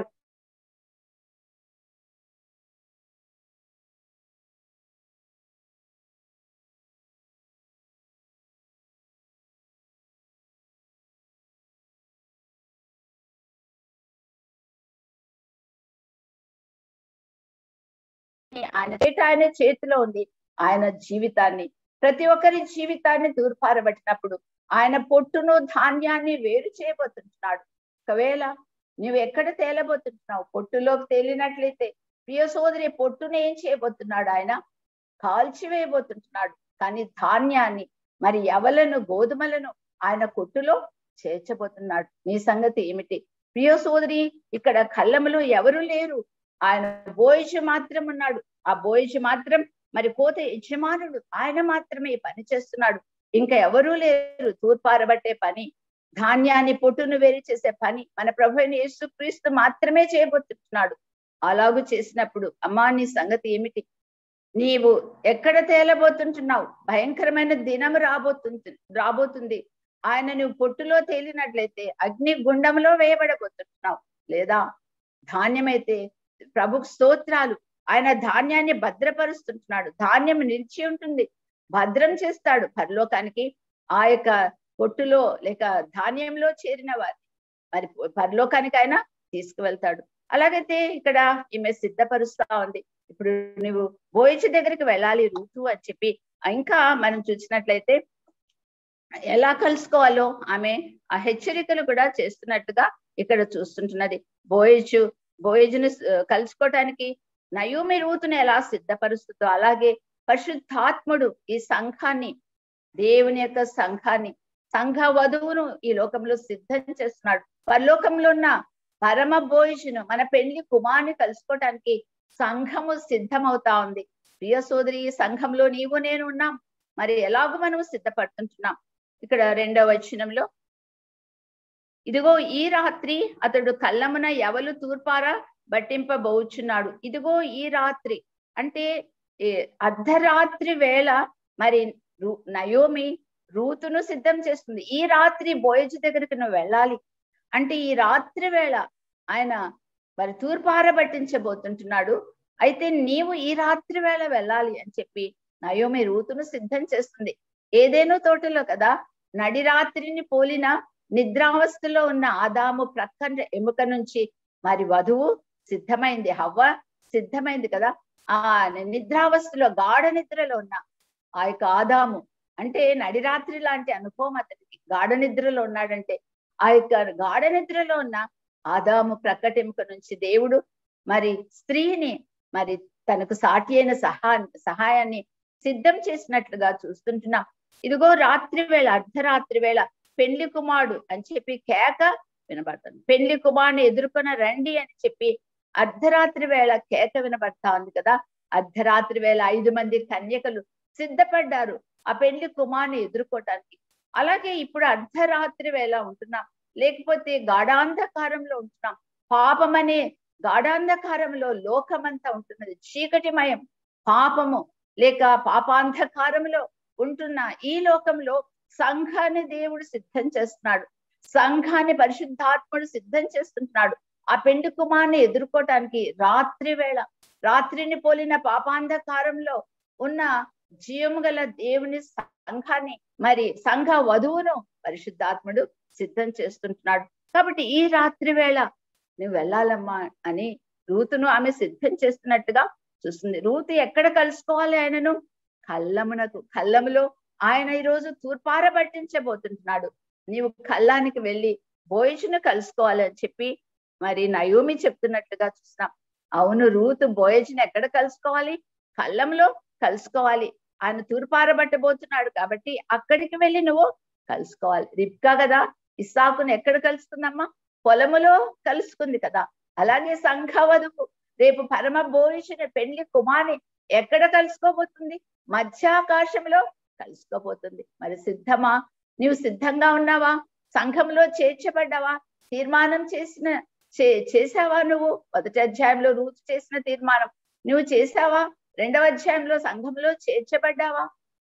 ఆయన చేత ఆయన చేతిలో ఉంది ఆయన జీవితాన్ని ప్రతి ఒక్కరి జీవితాన్ని తూర్పారబట్టినప్పుడు ఆయన పొట్టును ధాన్యాన్ని వేరు చేయబోతుంటున్నాడు ఒకవేళ నువ్వు ఎక్కడ తేలబోతుంటున్నావు పొట్టులోకి తేలినట్లయితే ప్రియ సోదరి పొట్టును ఏం చేయబోతున్నాడు ఆయన కాల్చివేయబోతుంటున్నాడు కానీ ధాన్యాన్ని మరి ఎవలను గోధుమలను ఆయన కొట్టులో చేర్చబోతున్నాడు నీ సంగతి ఏమిటి ప్రియ సోదరి ఇక్కడ కళ్ళములో ఎవరు లేరు ఆయన బోయిషు మాత్రం ఉన్నాడు ఆ బోయిజు మాత్రం మరి కోత యజమానుడు ఆయన మాత్రమే ఈ పని చేస్తున్నాడు ఇంకా ఎవరూ లేరు తూర్పారబట్టే పని ధాన్యాన్ని పొట్టును వేరు చేసే పని మన ప్రభు అయిన యేసుక్రీస్తు మాత్రమే చేయబోతున్నాడు అలాగూ చేసినప్పుడు అమ్మా నీ సంగతి ఏమిటి నీవు ఎక్కడ తేలబోతుంటున్నావు భయంకరమైన దినం రాబోతుంది రాబోతుంది ఆయన నువ్వు పొట్టులో తేలినట్లయితే అగ్ని గుండంలో వేయబడబోతుంటున్నావు లేదా ధాన్యమైతే ప్రభుకు స్తోత్రాలు ఆయన ధాన్యాన్ని భద్రపరుస్తుంటున్నాడు ధాన్యం నిలిచి ఉంటుంది భద్రం చేస్తాడు పరలోకానికి ఆ యొక్క పొట్టులో లేక ధాన్యంలో చేరిన వారిని మరి పరలోకానికి ఆయన తీసుకువెళ్తాడు అలాగైతే ఇక్కడ ఈమె సిద్ధపరుస్తా ఉంది ఇప్పుడు నువ్వు బోయిచి దగ్గరికి వెళ్ళాలి రూటు అని చెప్పి ఇంకా మనం చూసినట్లయితే ఎలా కలుసుకోవాలో ఆమె ఆ హెచ్చరికలు కూడా చేస్తున్నట్టుగా ఇక్కడ చూస్తుంటున్నది బోయజు బోయజుని కలుసుకోవటానికి నయోమి రూతుని ఎలా సిద్ధపరుస్తుందో అలాగే పరిశుద్ధాత్ముడు ఈ సంఘాన్ని దేవుని యొక్క సంఘాన్ని సంఘ వధువును ఈ లోకంలో సిద్ధం చేస్తున్నాడు పరలోకంలో ఉన్న పరమ బోయిషును మన పెళ్లి కుమార్ని కలుసుకోవటానికి సంఘము సిద్ధమవుతా ఉంది ప్రియ సోదరి ఈ సంఘంలో నీవు నేను ఉన్నాం మరి ఎలాగో మనము సిద్ధపడుతుంటున్నాం ఇక్కడ రెండవ వచనంలో ఇదిగో ఈ రాత్రి అతడు కళ్ళమున ఎవలు తూర్పారా బట్టింపబోచున్నాడు ఇదిగో ఈ రాత్రి అంటే అర్ధరాత్రి వేళ మరి నయోమి రూతును సిద్ధం చేస్తుంది ఈ రాత్రి బోయజు దగ్గరికి నువ్వు వెళ్ళాలి అంటే ఈ రాత్రి వేళ ఆయన మరి తూర్పార పట్టించబోతుంటున్నాడు అయితే నీవు ఈ రాత్రి వేళ వెళ్ళాలి అని చెప్పి నయోమి రూతును సిద్ధం చేస్తుంది ఏదేనో తోటలో కదా నడి రాత్రిని పోలిన నిద్రావస్థలో ఉన్న ఆదాము ప్రక్క ఎముక నుంచి మరి వధువు సిద్ధమైంది హవ్వ సిద్ధమైంది కదా ఆ నిద్రావస్థలో గాఢ నిద్రలో ఉన్న ఆ యొక్క ఆదాము అంటే నడిరాత్రి లాంటి అనుభవం అతనికి గాఢ నిద్రలో ఉన్నాడంటే ఆ యొక్క గాఢ నిద్రలో ఉన్న ఆదాము ప్రక్కటెముక నుంచి దేవుడు మరి స్త్రీని మరి తనకు సాటి అయిన సహా సహాయాన్ని సిద్ధం చేసినట్లుగా చూస్తుంటున్నాం ఇదిగో రాత్రి వేళ అర్ధరాత్రి వేళ పెళ్లి కుమారుడు అని చెప్పి కేక వినబడుతుంది పెళ్లి కుమారుని ఎదుర్కొన రండి అని చెప్పి అర్ధరాత్రి వేళ కేక వినబడతా ఉంది కదా అర్ధరాత్రి వేళ ఐదు మంది కన్యకలు సిద్ధపడ్డారు ఆ పెళ్లి కుమార్ని ఎదుర్కోవటానికి అలాగే ఇప్పుడు అర్ధరాత్రి వేళ ఉంటున్నాం లేకపోతే గాఢాంధకారంలో ఉంటున్నాం పాపం అనే గాఢాంధకారంలో లోకమంతా ఉంటున్నది చీకటిమయం పాపము లేక పాపాంధకారంలో ఉంటున్న ఈ లోకంలో సంఘాన్ని దేవుడు సిద్ధం చేస్తున్నాడు సంఘాన్ని పరిశుద్ధాత్ముడు సిద్ధం చేస్తుంటున్నాడు ఆ పెండు కుమార్ని ఎదుర్కోవటానికి రాత్రి వేళ రాత్రిని పోలిన పాపాంధకారంలో ఉన్న జీవము గల దేవుని సంఘాన్ని మరి సంఘ వధువును పరిశుద్ధాత్ముడు సిద్ధం చేస్తుంటున్నాడు కాబట్టి ఈ రాత్రి వేళ నువ్వు వెళ్ళాలమ్మా అని రూతును ఆమె సిద్ధం చేస్తున్నట్టుగా చూస్తుంది రూతు ఎక్కడ కలుసుకోవాలి ఆయనను కళ్ళమునకు కళ్ళములో ఆయన ఈరోజు తూర్పార పట్టించబోతుంటున్నాడు నీవు కళ్ళానికి వెళ్ళి బోయజును కలుసుకోవాలి అని చెప్పి మరి నయోమి చెప్తున్నట్టుగా చూస్తున్నాం అవును రూతు బోయజుని ఎక్కడ కలుసుకోవాలి కళ్ళంలో కలుసుకోవాలి ఆయన తూర్పారబట్టబోతున్నాడు కాబట్టి అక్కడికి వెళ్ళి నువ్వు కలుసుకోవాలి రిప్కా కదా ఇస్సాకును ఎక్కడ కలుసుకుందమ్మా పొలములో కలుసుకుంది కదా అలాగే సంఘవధువు రేపు పరమ భోషణ పెళ్లి కుమార్ని ఎక్కడ కలుసుకోబోతుంది మధ్యాకాశంలో కలుసుకోబోతుంది మరి సిద్ధమా నీవు సిద్ధంగా ఉన్నావా సంఘంలో చేర్చబడ్డావా తీర్మానం చేసిన చే చేసావా నువ్వు మొదటి అధ్యాయంలో రూతు చేసిన తీర్మానం నువ్వు చేసావా రెండవ అధ్యాయంలో సంఘంలో చేర్చబడ్డావా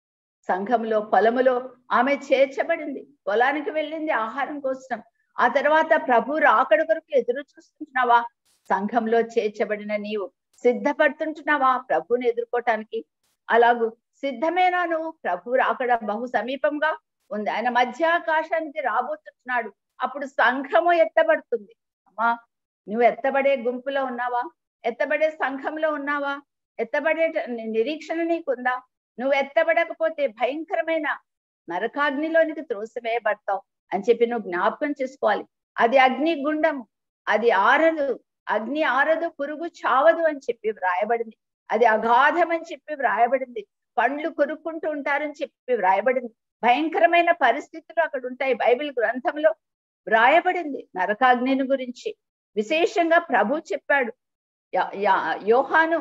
సంఘంలో పొలములో ఆమె చేర్చబడింది పొలానికి వెళ్ళింది ఆహారం కోసం ఆ తర్వాత ప్రభు రాకడ కొరకు ఎదురు చూస్తుంటున్నావా సంఘంలో చేర్చబడిన నీవు సిద్ధపడుతుంటున్నావా ప్రభుని ఎదుర్కోవటానికి అలాగూ సిద్ధమేనా నువ్వు ప్రభు రాకడ బహు సమీపంగా ఉంది ఆయన మధ్యాకాశానికి రాబోతున్నాడు అప్పుడు సంఘము ఎత్తబడుతుంది అమ్మా నువ్వు ఎత్తబడే గుంపులో ఉన్నావా ఎత్తబడే సంఘంలో ఉన్నావా ఎత్తబడే నిరీక్షణ నీకుందా నువ్వు ఎత్తబడకపోతే భయంకరమైన నరకాగ్నిలోనికి త్రోసివేయబడతావు అని చెప్పి నువ్వు జ్ఞాపకం చేసుకోవాలి అది అగ్ని గుండము అది ఆరదు అగ్ని ఆరదు పురుగు చావదు అని చెప్పి వ్రాయబడింది అది అగాధం అని చెప్పి వ్రాయబడింది పండ్లు కొరుక్కుంటూ ఉంటారని చెప్పి వ్రాయబడింది భయంకరమైన పరిస్థితులు అక్కడ ఉంటాయి బైబిల్ గ్రంథంలో వ్రాయబడింది నరకాగ్నిని గురించి విశేషంగా ప్రభు చెప్పాడు యోహాను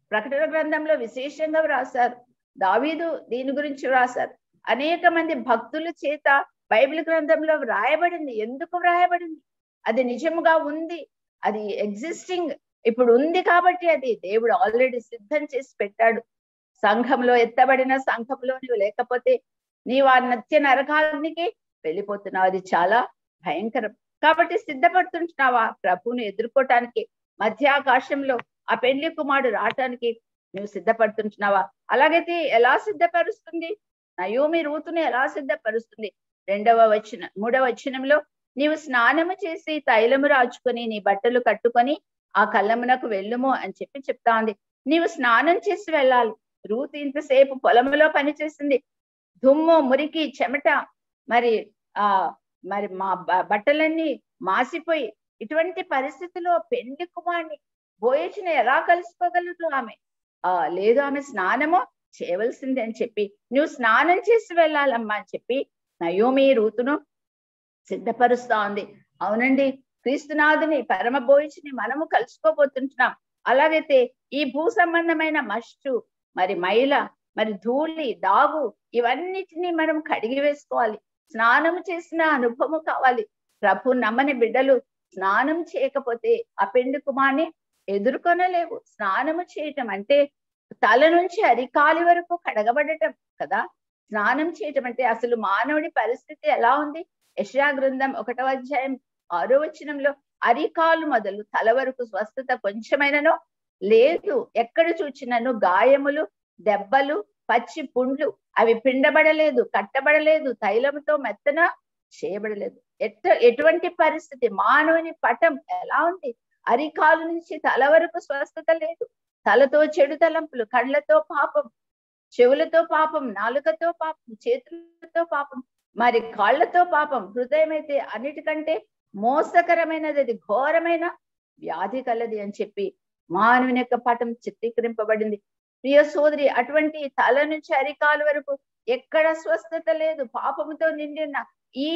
ప్రకటన గ్రంథంలో విశేషంగా వ్రాసారు దావీదు దీని గురించి వ్రాసారు అనేక మంది భక్తుల చేత బైబిల్ గ్రంథంలో వ్రాయబడింది ఎందుకు వ్రాయబడింది అది నిజముగా ఉంది అది ఎగ్జిస్టింగ్ ఇప్పుడు ఉంది కాబట్టి అది దేవుడు ఆల్రెడీ సిద్ధం చేసి పెట్టాడు సంఘంలో ఎత్తబడిన సంఘంలో నువ్వు లేకపోతే నీవు ఆ నత్య నరకానికి వెళ్ళిపోతున్నావు అది చాలా భయంకరం కాబట్టి సిద్ధపడుతుంటున్నావా ప్రభువుని ఎదుర్కోవటానికి మధ్యాకాశంలో ఆ పెళ్లి కుమారుడు రావటానికి నువ్వు సిద్ధపడుతుంటున్నావా అలాగైతే ఎలా సిద్ధపరుస్తుంది నయోమి రూతుని ఎలా సిద్ధపరుస్తుంది రెండవ వచన మూడవ వచనంలో నీవు స్నానము చేసి తైలము రాచుకొని నీ బట్టలు కట్టుకొని ఆ కళ్ళమునకు వెళ్ళుము అని చెప్పి చెప్తా ఉంది నీవు స్నానం చేసి వెళ్ళాలి రూతు ఇంతసేపు పొలంలో పనిచేసింది దుమ్ము మురికి చెమట మరి ఆ మరి మా బట్టలన్నీ మాసిపోయి ఇటువంటి పరిస్థితిలో పెళ్లి కుమార్ని బోయచిన ఎలా కలుసుకోగలదు ఆమె ఆ లేదు ఆమె స్నానము చేయవలసింది అని చెప్పి నువ్వు స్నానం చేసి వెళ్ళాలమ్మా అని చెప్పి నయోమి రూతును సిద్ధపరుస్తా ఉంది అవునండి క్రీస్తునాథుని పరమ బోయిచిని మనము కలుసుకోబోతుంటున్నాం అలాగైతే ఈ భూ సంబంధమైన మస్టు మరి మైల మరి ధూళి దాగు ఇవన్నిటిని మనం కడిగి వేసుకోవాలి స్నానం చేసిన అనుభవం కావాలి ప్రభు నమ్మని బిడ్డలు స్నానం చేయకపోతే ఆ పెండు కుమార్ని ఎదుర్కొనలేవు స్నానము చేయటం అంటే తల నుంచి అరికాలి వరకు కడగబడటం కదా స్నానం చేయటం అంటే అసలు మానవుడి పరిస్థితి ఎలా ఉంది యశా గ్రంథం ఒకటవ అధ్యాయం ఆరో వచనంలో అరికాలు మొదలు తల వరకు స్వస్థత కొంచెమైనను లేదు ఎక్కడ చూచినను గాయములు దెబ్బలు పచ్చి పుండ్లు అవి పిండబడలేదు కట్టబడలేదు తైలంతో మెత్తన చేయబడలేదు ఎట్ట ఎటువంటి పరిస్థితి మానవుని పటం ఎలా ఉంది అరికాలు నుంచి తల వరకు స్వస్థత లేదు తలతో చెడు తలంపులు కళ్ళతో పాపం చెవులతో పాపం నాలుకతో పాపం చేతులతో పాపం మరి కాళ్ళతో పాపం హృదయం అయితే అన్నిటికంటే మోసకరమైనది అది ఘోరమైన వ్యాధి కలది అని చెప్పి మానవుని యొక్క పటం చిత్రీకరింపబడింది ప్రియ సోదరి అటువంటి తల నుంచి అరికాలు వరకు ఎక్కడ స్వస్థత లేదు పాపముతో నిండిన ఈ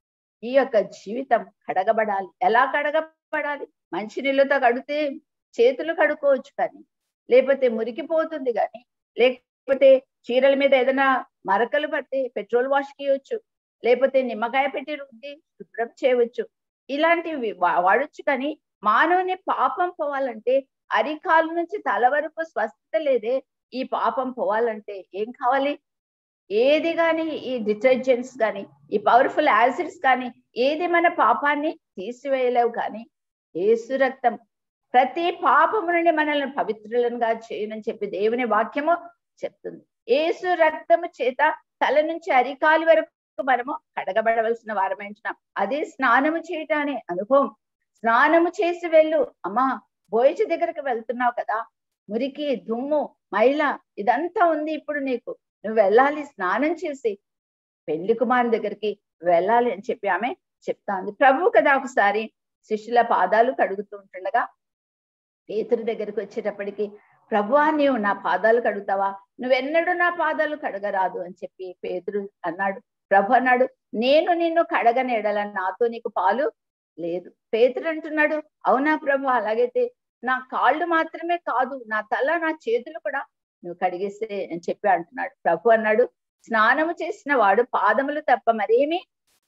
ఈ యొక్క జీవితం కడగబడాలి ఎలా కడగబడాలి మంచినీళ్ళతో కడితే చేతులు కడుక్కోవచ్చు కానీ లేకపోతే మురికిపోతుంది కానీ లేకపోతే చీరల మీద ఏదైనా మరకలు పడితే పెట్రోల్ వాష్ చేయవచ్చు లేకపోతే నిమ్మకాయ పెట్టి రుద్ది శుభ్రం చేయవచ్చు ఇలాంటివి వాడచ్చు కానీ మానవుని పాపం పోవాలంటే అరికాలు నుంచి తల వరకు స్వస్థత లేదే ఈ పాపం పోవాలంటే ఏం కావాలి ఏది కానీ ఈ డిటర్జెంట్స్ కానీ ఈ పవర్ఫుల్ యాసిడ్స్ కానీ ఏది మన పాపాన్ని తీసివేయలేవు కానీ ఏసు రక్తం ప్రతి పాపము నుండి మనల్ని పవిత్రులనుగా చేయనని చెప్పి దేవుని వాక్యము చెప్తుంది ఏసు రక్తము చేత తల నుంచి అరికాలు వరకు మనము కడగబడవలసిన వారమైంటున్నాం అదే స్నానము చేయటం అనే అనుభవం స్నానము చేసి వెళ్ళు అమ్మా బోయచు దగ్గరకు వెళ్తున్నావు కదా మురికి దుమ్ము మైల ఇదంతా ఉంది ఇప్పుడు నీకు నువ్వు వెళ్ళాలి స్నానం చేసి పెళ్లి కుమారుని దగ్గరికి వెళ్ళాలి అని చెప్పి ఆమె చెప్తా ఉంది ప్రభు కదా ఒకసారి శిష్యుల పాదాలు కడుగుతూ ఉంటుండగా పేతురు దగ్గరికి వచ్చేటప్పటికి ప్రభువా నీవు నా పాదాలు కడుగుతావా నువ్వెన్నడూ నా పాదాలు కడగరాదు అని చెప్పి పేతురు అన్నాడు ప్రభు అన్నాడు నేను నిన్ను కడగనేడల నాతో నీకు పాలు లేదు పేతురు అంటున్నాడు అవునా ప్రభు అలాగైతే నా కాళ్ళు మాత్రమే కాదు నా తల నా చేతులు కూడా నువ్వు కడిగేస్తే అని చెప్పి అంటున్నాడు ప్రభు అన్నాడు స్నానము చేసిన వాడు పాదములు తప్ప మరేమి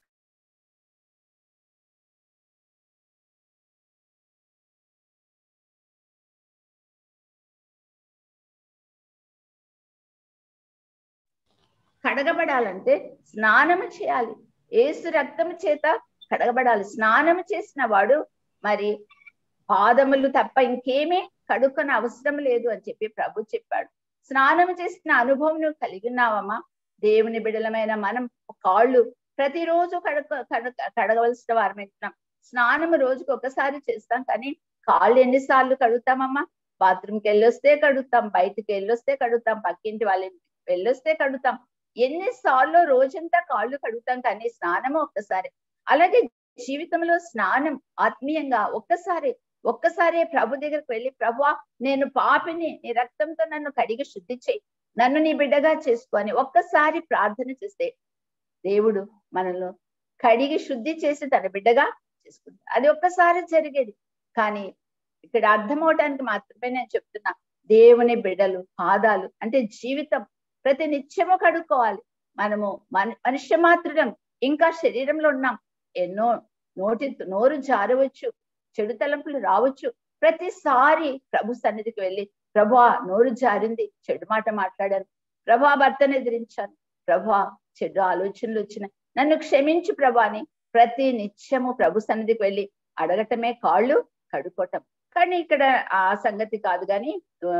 కడగబడాలంటే స్నానము చేయాలి ఏసు రక్తము చేత కడగబడాలి స్నానము చేసిన వాడు మరి పాదములు తప్ప ఇంకేమీ కడుక్కొని అవసరం లేదు అని చెప్పి ప్రభు చెప్పాడు స్నానం చేసిన అనుభవం నువ్వు కలిగి ఉన్నావమ్మా దేవుని బిడలమైన మనం కాళ్ళు ప్రతిరోజు కడగ కడగ కడగవలసిన వారమైతున్నాం స్నానం రోజుకి ఒకసారి చేస్తాం కానీ కాళ్ళు ఎన్నిసార్లు కడుగుతామమ్మా బాత్రూమ్కి వెళ్ళొస్తే కడుగుతాం బయటికి వెళ్ళొస్తే కడుగుతాం పక్కింటి వాళ్ళ ఇంటికి వెళ్ళొస్తే కడుగుతాం ఎన్నిసార్లు రోజంతా కాళ్ళు కడుగుతాం కానీ స్నానము ఒక్కసారి అలాగే జీవితంలో స్నానం ఆత్మీయంగా ఒక్కసారి ఒక్కసారి ప్రభు దగ్గరికి వెళ్ళి ప్రభు నేను పాపిని నీ రక్తంతో నన్ను కడిగి శుద్ధి చేయి నన్ను నీ బిడ్డగా చేసుకొని ఒక్కసారి ప్రార్థన చేస్తే దేవుడు మనల్ని కడిగి శుద్ధి చేసి తన బిడ్డగా చేసుకుంటాడు అది ఒక్కసారి జరిగేది కానీ ఇక్కడ అర్థం అవడానికి మాత్రమే నేను చెప్తున్నా దేవుని బిడ్డలు పాదాలు అంటే జీవితం ప్రతి నిత్యము కడుక్కోవాలి మనము మన మనుష్య మాత్రం ఇంకా శరీరంలో ఉన్నాం ఎన్నో నోటి నోరు జారవచ్చు చెడు తలంపులు రావచ్చు ప్రతిసారి ప్రభు సన్నిధికి వెళ్ళి ప్రభా నోరు జారింది చెడు మాట మాట్లాడాను ప్రభా భర్తను ఎదిరించాను ప్రభా చెడు ఆలోచనలు వచ్చినాయి నన్ను క్షమించు ప్రభా అని ప్రతి నిత్యము ప్రభు సన్నిధికి వెళ్ళి అడగటమే కాళ్ళు కడుక్కోవటం కానీ ఇక్కడ ఆ సంగతి కాదు కానీ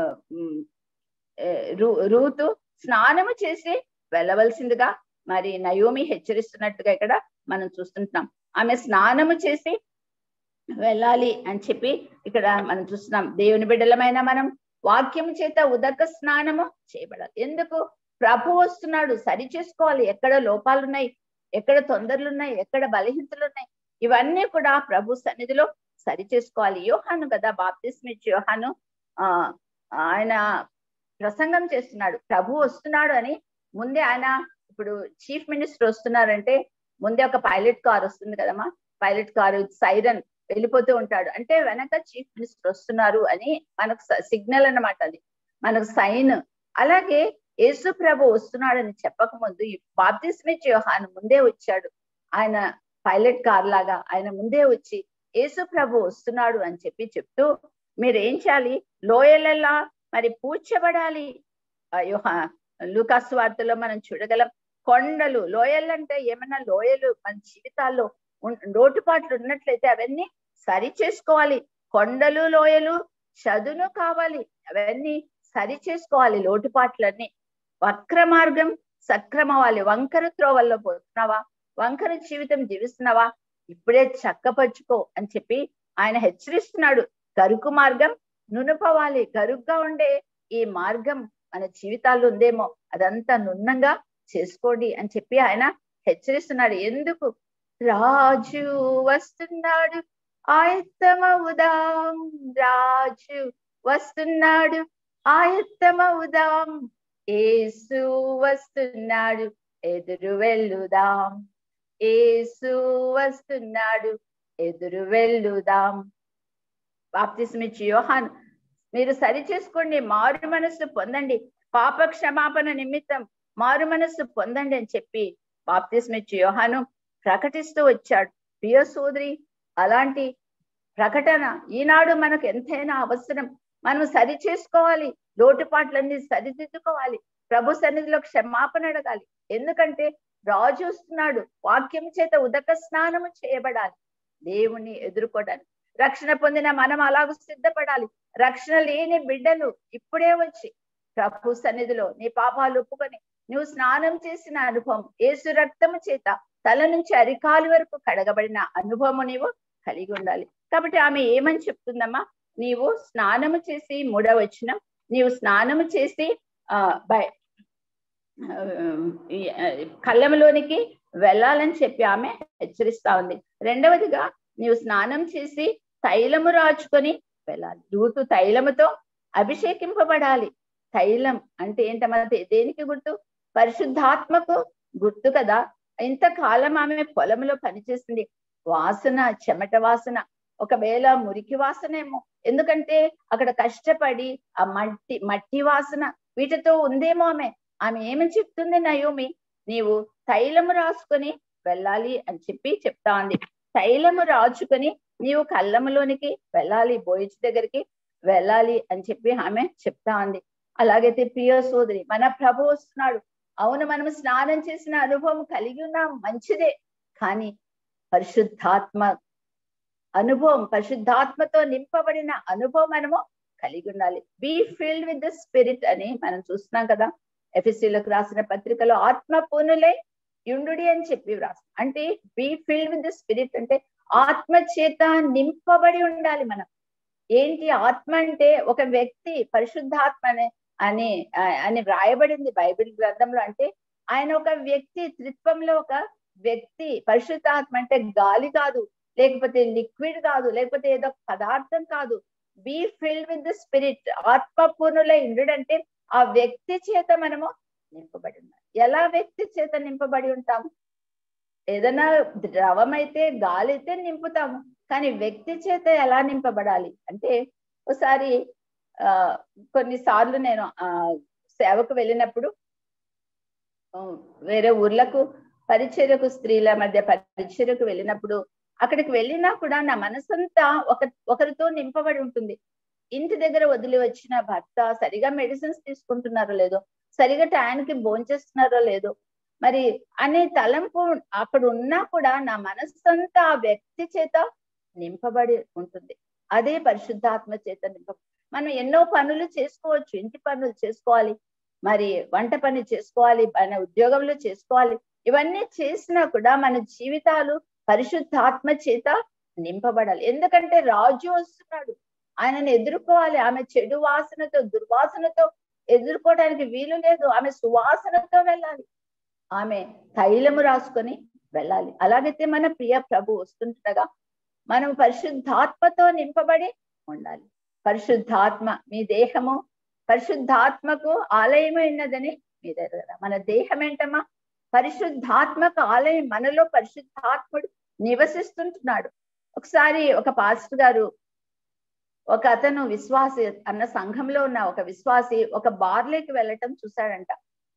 రూతు స్నానము చేసి వెళ్ళవలసిందిగా మరి నయోమి హెచ్చరిస్తున్నట్టుగా ఇక్కడ మనం చూస్తుంటున్నాం ఆమె స్నానము చేసి వెళ్ళాలి అని చెప్పి ఇక్కడ మనం చూస్తున్నాం దేవుని బిడ్డలమైన మనం వాక్యం చేత ఉదక స్నానము చేయబడాలి ఎందుకు ప్రభు వస్తున్నాడు సరి చేసుకోవాలి ఎక్కడ లోపాలు ఉన్నాయి ఎక్కడ తొందరలు ఉన్నాయి ఎక్కడ బలహీనతలు ఉన్నాయి ఇవన్నీ కూడా ప్రభు సన్నిధిలో సరి చేసుకోవాలి యోహాను కదా బాప్తిస్మిచ్ యోహాను ఆ ఆయన ప్రసంగం చేస్తున్నాడు ప్రభు వస్తున్నాడు అని ముందే ఆయన ఇప్పుడు చీఫ్ మినిస్టర్ వస్తున్నారంటే ముందే ఒక పైలట్ కార్ వస్తుంది కదమ్మా పైలట్ కారు సైరన్ వెళ్ళిపోతూ ఉంటాడు అంటే వెనక చీఫ్ మినిస్టర్ వస్తున్నారు అని మనకు సిగ్నల్ అన్నమాట అది మనకు సైన్ అలాగే యేసు ప్రభు వస్తున్నాడని చెప్పక ముందు బాప్తిస్మిచ్ యోహాన్ ముందే వచ్చాడు ఆయన పైలట్ కార్ లాగా ఆయన ముందే వచ్చి యేసు ప్రభు వస్తున్నాడు అని చెప్పి చెప్తూ మీరు ఏం చేయాలి లోయలలా మరి పూడ్చబడాలి యోహా లూకాస్ వార్తలో మనం చూడగలం కొండలు లోయలు అంటే ఏమైనా లోయలు మన జీవితాల్లో లోటుపాట్లు ఉన్నట్లయితే అవన్నీ సరి చేసుకోవాలి కొండలు లోయలు చదును కావాలి అవన్నీ సరి చేసుకోవాలి లోటుపాట్లన్నీ వక్ర మార్గం సక్రమవాలి వంకర త్రోవల్లో పోతున్నావా వంకర జీవితం జీవిస్తున్నావా ఇప్పుడే చక్కపరుచుకో అని చెప్పి ఆయన హెచ్చరిస్తున్నాడు గరుకు మార్గం నునుపవాలి గరుగ్గా ఉండే ఈ మార్గం మన జీవితాల్లో ఉందేమో అదంతా నున్నంగా చేసుకోండి అని చెప్పి ఆయన హెచ్చరిస్తున్నాడు ఎందుకు రాజు వస్తున్నాడు ఆయత్తమవుదాం రాజు వస్తున్నాడు ఆయత్తమవుదాం ఏసు వస్తున్నాడు ఎదురు వెళ్ళుదాం ఏసు వస్తున్నాడు ఎదురు వెళ్ళుదాం బాప్తిస్మిచ్చి యోహాన్ మీరు సరి చేసుకోండి మారు మనస్సు పొందండి పాప క్షమాపణ నిమిత్తం మారు మనస్సు పొందండి అని చెప్పి బాప్తిస్మిచ్చి యోహాను ప్రకటిస్తూ వచ్చాడు ప్రియ సోదరి అలాంటి ప్రకటన ఈనాడు మనకు ఎంతైనా అవసరం మనం సరి చేసుకోవాలి లోటుపాట్లన్నీ సరిదిద్దుకోవాలి ప్రభు సన్నిధిలో క్షమాపణ అడగాలి ఎందుకంటే రాజు వస్తున్నాడు వాక్యం చేత ఉదక స్నానము చేయబడాలి దేవుణ్ణి ఎదుర్కోవడానికి రక్షణ పొందిన మనం అలాగూ సిద్ధపడాలి రక్షణ లేని బిడ్డలు ఇప్పుడే వచ్చి ప్రభు సన్నిధిలో నీ పాపాలు ఒప్పుకొని నువ్వు స్నానం చేసిన అనుభవం ఏసు రక్తము చేత తల నుంచి అరికాలు వరకు కడగబడిన అనుభవం నీవు కలిగి ఉండాలి కాబట్టి ఆమె ఏమని చెప్తుందమ్మా నీవు స్నానము చేసి మూడవచనం నీవు స్నానము చేసి ఆ బయ కళ్ళంలోనికి వెళ్ళాలని చెప్పి ఆమె హెచ్చరిస్తా ఉంది రెండవదిగా నీవు స్నానం చేసి తైలము రాచుకొని వెళ్ళాలి రూతు తైలముతో అభిషేకింపబడాలి తైలం అంటే ఏంటమ్మా దేనికి గుర్తు పరిశుద్ధాత్మకు గుర్తు కదా ఇంతకాలం ఆమె పొలంలో పనిచేసింది వాసన చెమట వాసన ఒకవేళ మురికి వాసనేమో ఎందుకంటే అక్కడ కష్టపడి ఆ మట్టి మట్టి వాసన వీటితో ఉందేమో ఆమె ఆమె ఏమని చెప్తుంది నయోమి నీవు తైలము రాసుకొని వెళ్ళాలి అని చెప్పి చెప్తా ఉంది తైలము రాచుకొని నీవు కళ్ళములోనికి వెళ్ళాలి బోయిచ్ దగ్గరికి వెళ్ళాలి అని చెప్పి ఆమె చెప్తా ఉంది అలాగైతే ప్రియ సోదరి మన ప్రభు వస్తున్నాడు అవును మనం స్నానం చేసిన అనుభవం కలిగి ఉన్నాం మంచిదే కానీ పరిశుద్ధాత్మ అనుభవం పరిశుద్ధాత్మతో నింపబడిన అనుభవం మనము కలిగి ఉండాలి be filled with the spirit అని మనం చూస్తున్నాం కదా ఎఫ్ఎస్సీలకు రాసిన పత్రికలో ఆత్మ పూనులే యుండుడి అని చెప్పి వ్రాసం అంటే be filled with the spirit అంటే ఆత్మ చేత నింపబడి ఉండాలి మనం ఏంటి ఆత్మ అంటే ఒక వ్యక్తి పరిశుద్ధాత్మ అనే అని అని వ్రాయబడింది బైబిల్ గ్రంథంలో అంటే ఆయన ఒక వ్యక్తి త్రిత్వంలో ఒక వ్యక్తి పరిశుద్ధాత్మ అంటే గాలి కాదు లేకపోతే లిక్విడ్ కాదు లేకపోతే ఏదో పదార్థం కాదు be filled with the spirit ఆత్మపూర్ణులై ఉండుడంటే ఆ వ్యక్తి చేత మనము నింపబడి ఉన్నాం ఎలా వ్యక్తి చేత నింపబడి ఉంటాము ఏదైనా ద్రవం అయితే గాలి అయితే నింపుతాము కానీ వ్యక్తి చేత ఎలా నింపబడాలి అంటే ఒకసారి ఆ కొన్నిసార్లు నేను ఆ సేవకు వెళ్ళినప్పుడు ఆ, వేరే ఊర్లకు పరిచర్యకు స్త్రీల మధ్య పరిచర్యకు వెళ్ళినప్పుడు అక్కడికి వెళ్ళినా కూడా నా మనసంతా ఒక ఒకరితో నింపబడి ఉంటుంది ఇంటి దగ్గర వదిలి వచ్చిన భర్త సరిగా మెడిసిన్స్ తీసుకుంటున్నారో లేదో సరిగా టయానికి భోంచేస్తున్నారో లేదో మరి అనే తలంపు అక్కడ ఉన్నా కూడా నా మనస్సంతా ఆ వ్యక్తి చేత నింపబడి ఉంటుంది అదే పరిశుద్ధాత్మ చేత నింప మనం ఎన్నో పనులు చేసుకోవచ్చు ఇంటి పనులు చేసుకోవాలి మరి వంట పని చేసుకోవాలి మన ఉద్యోగంలో చేసుకోవాలి ఇవన్నీ చేసినా కూడా మన జీవితాలు పరిశుద్ధాత్మ చేత నింపబడాలి ఎందుకంటే రాజు వస్తున్నాడు ఆయనను ఎదుర్కోవాలి ఆమె చెడు వాసనతో దుర్వాసనతో ఎదుర్కోవడానికి వీలు లేదు ఆమె సువాసనతో వెళ్ళాలి ఆమె తైలము రాసుకొని వెళ్ళాలి అలాగైతే మన ప్రియ ప్రభు వస్తుండగా మనం పరిశుద్ధాత్మతో నింపబడి ఉండాలి పరిశుద్ధాత్మ మీ దేహము పరిశుద్ధాత్మకు ఆలయమే ఉన్నదని మీరు ఎరగరా మన దేహం ఏంటమ్మా పరిశుద్ధాత్మక ఆలయం మనలో పరిశుద్ధాత్ముడు నివసిస్తుంటున్నాడు ఒకసారి ఒక పాస్టర్ గారు ఒక అతను విశ్వాసి అన్న సంఘంలో ఉన్న ఒక విశ్వాసి ఒక బార్లోకి వెళ్ళటం చూశాడంట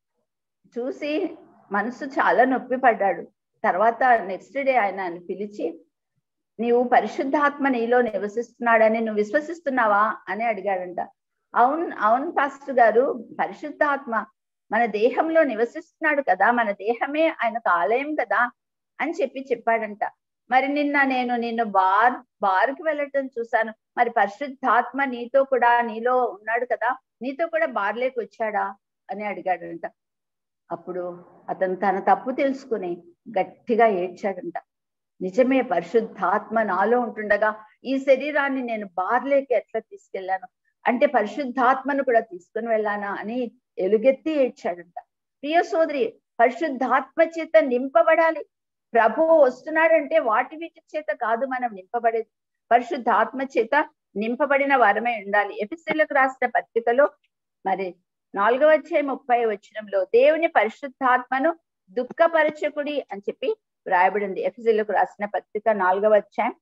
చూసి మనసు చాలా నొప్పి పడ్డాడు తర్వాత నెక్స్ట్ డే ఆయన ఆయన పిలిచి నీవు పరిశుద్ధాత్మ నీలో నివసిస్తున్నాడని నువ్వు విశ్వసిస్తున్నావా అని అడిగాడంట అవును అవును పాస్టర్ గారు పరిశుద్ధాత్మ మన దేహంలో నివసిస్తున్నాడు కదా మన దేహమే ఆయనకు ఆలయం కదా అని చెప్పి చెప్పాడంట మరి నిన్న నేను నిన్ను బార్ బార్కి వెళ్ళటం చూశాను మరి పరిశుద్ధాత్మ నీతో కూడా నీలో ఉన్నాడు కదా నీతో కూడా బార్లోకి వచ్చాడా అని అడిగాడంట అప్పుడు అతను తన తప్పు తెలుసుకుని గట్టిగా ఏడ్చాడంట నిజమే పరిశుద్ధాత్మ నాలో ఉంటుండగా ఈ శరీరాన్ని నేను బార్లేకి ఎట్లా తీసుకెళ్లాను అంటే పరిశుద్ధాత్మను కూడా తీసుకుని వెళ్ళానా అని ఎలుగెత్తి ఏడ్చాడంట ప్రియ సోదరి పరిశుద్ధాత్మ చేత నింపబడాలి ప్రభు వస్తున్నాడంటే వాటి వీటి చేత కాదు మనం నింపబడేది పరిశుద్ధాత్మ చేత నింపబడిన వరమే ఉండాలి ఎపిసిలకు రాసిన పత్రికలో మరి నాలుగవ వచ్చే ముప్పై వచనంలో దేవుని పరిశుద్ధాత్మను దుఃఖపరచకుడి అని చెప్పి వ్రాయబడింది ఎఫ్జిలకు రాసిన పత్రిక నాలుగవ అధ్యాయం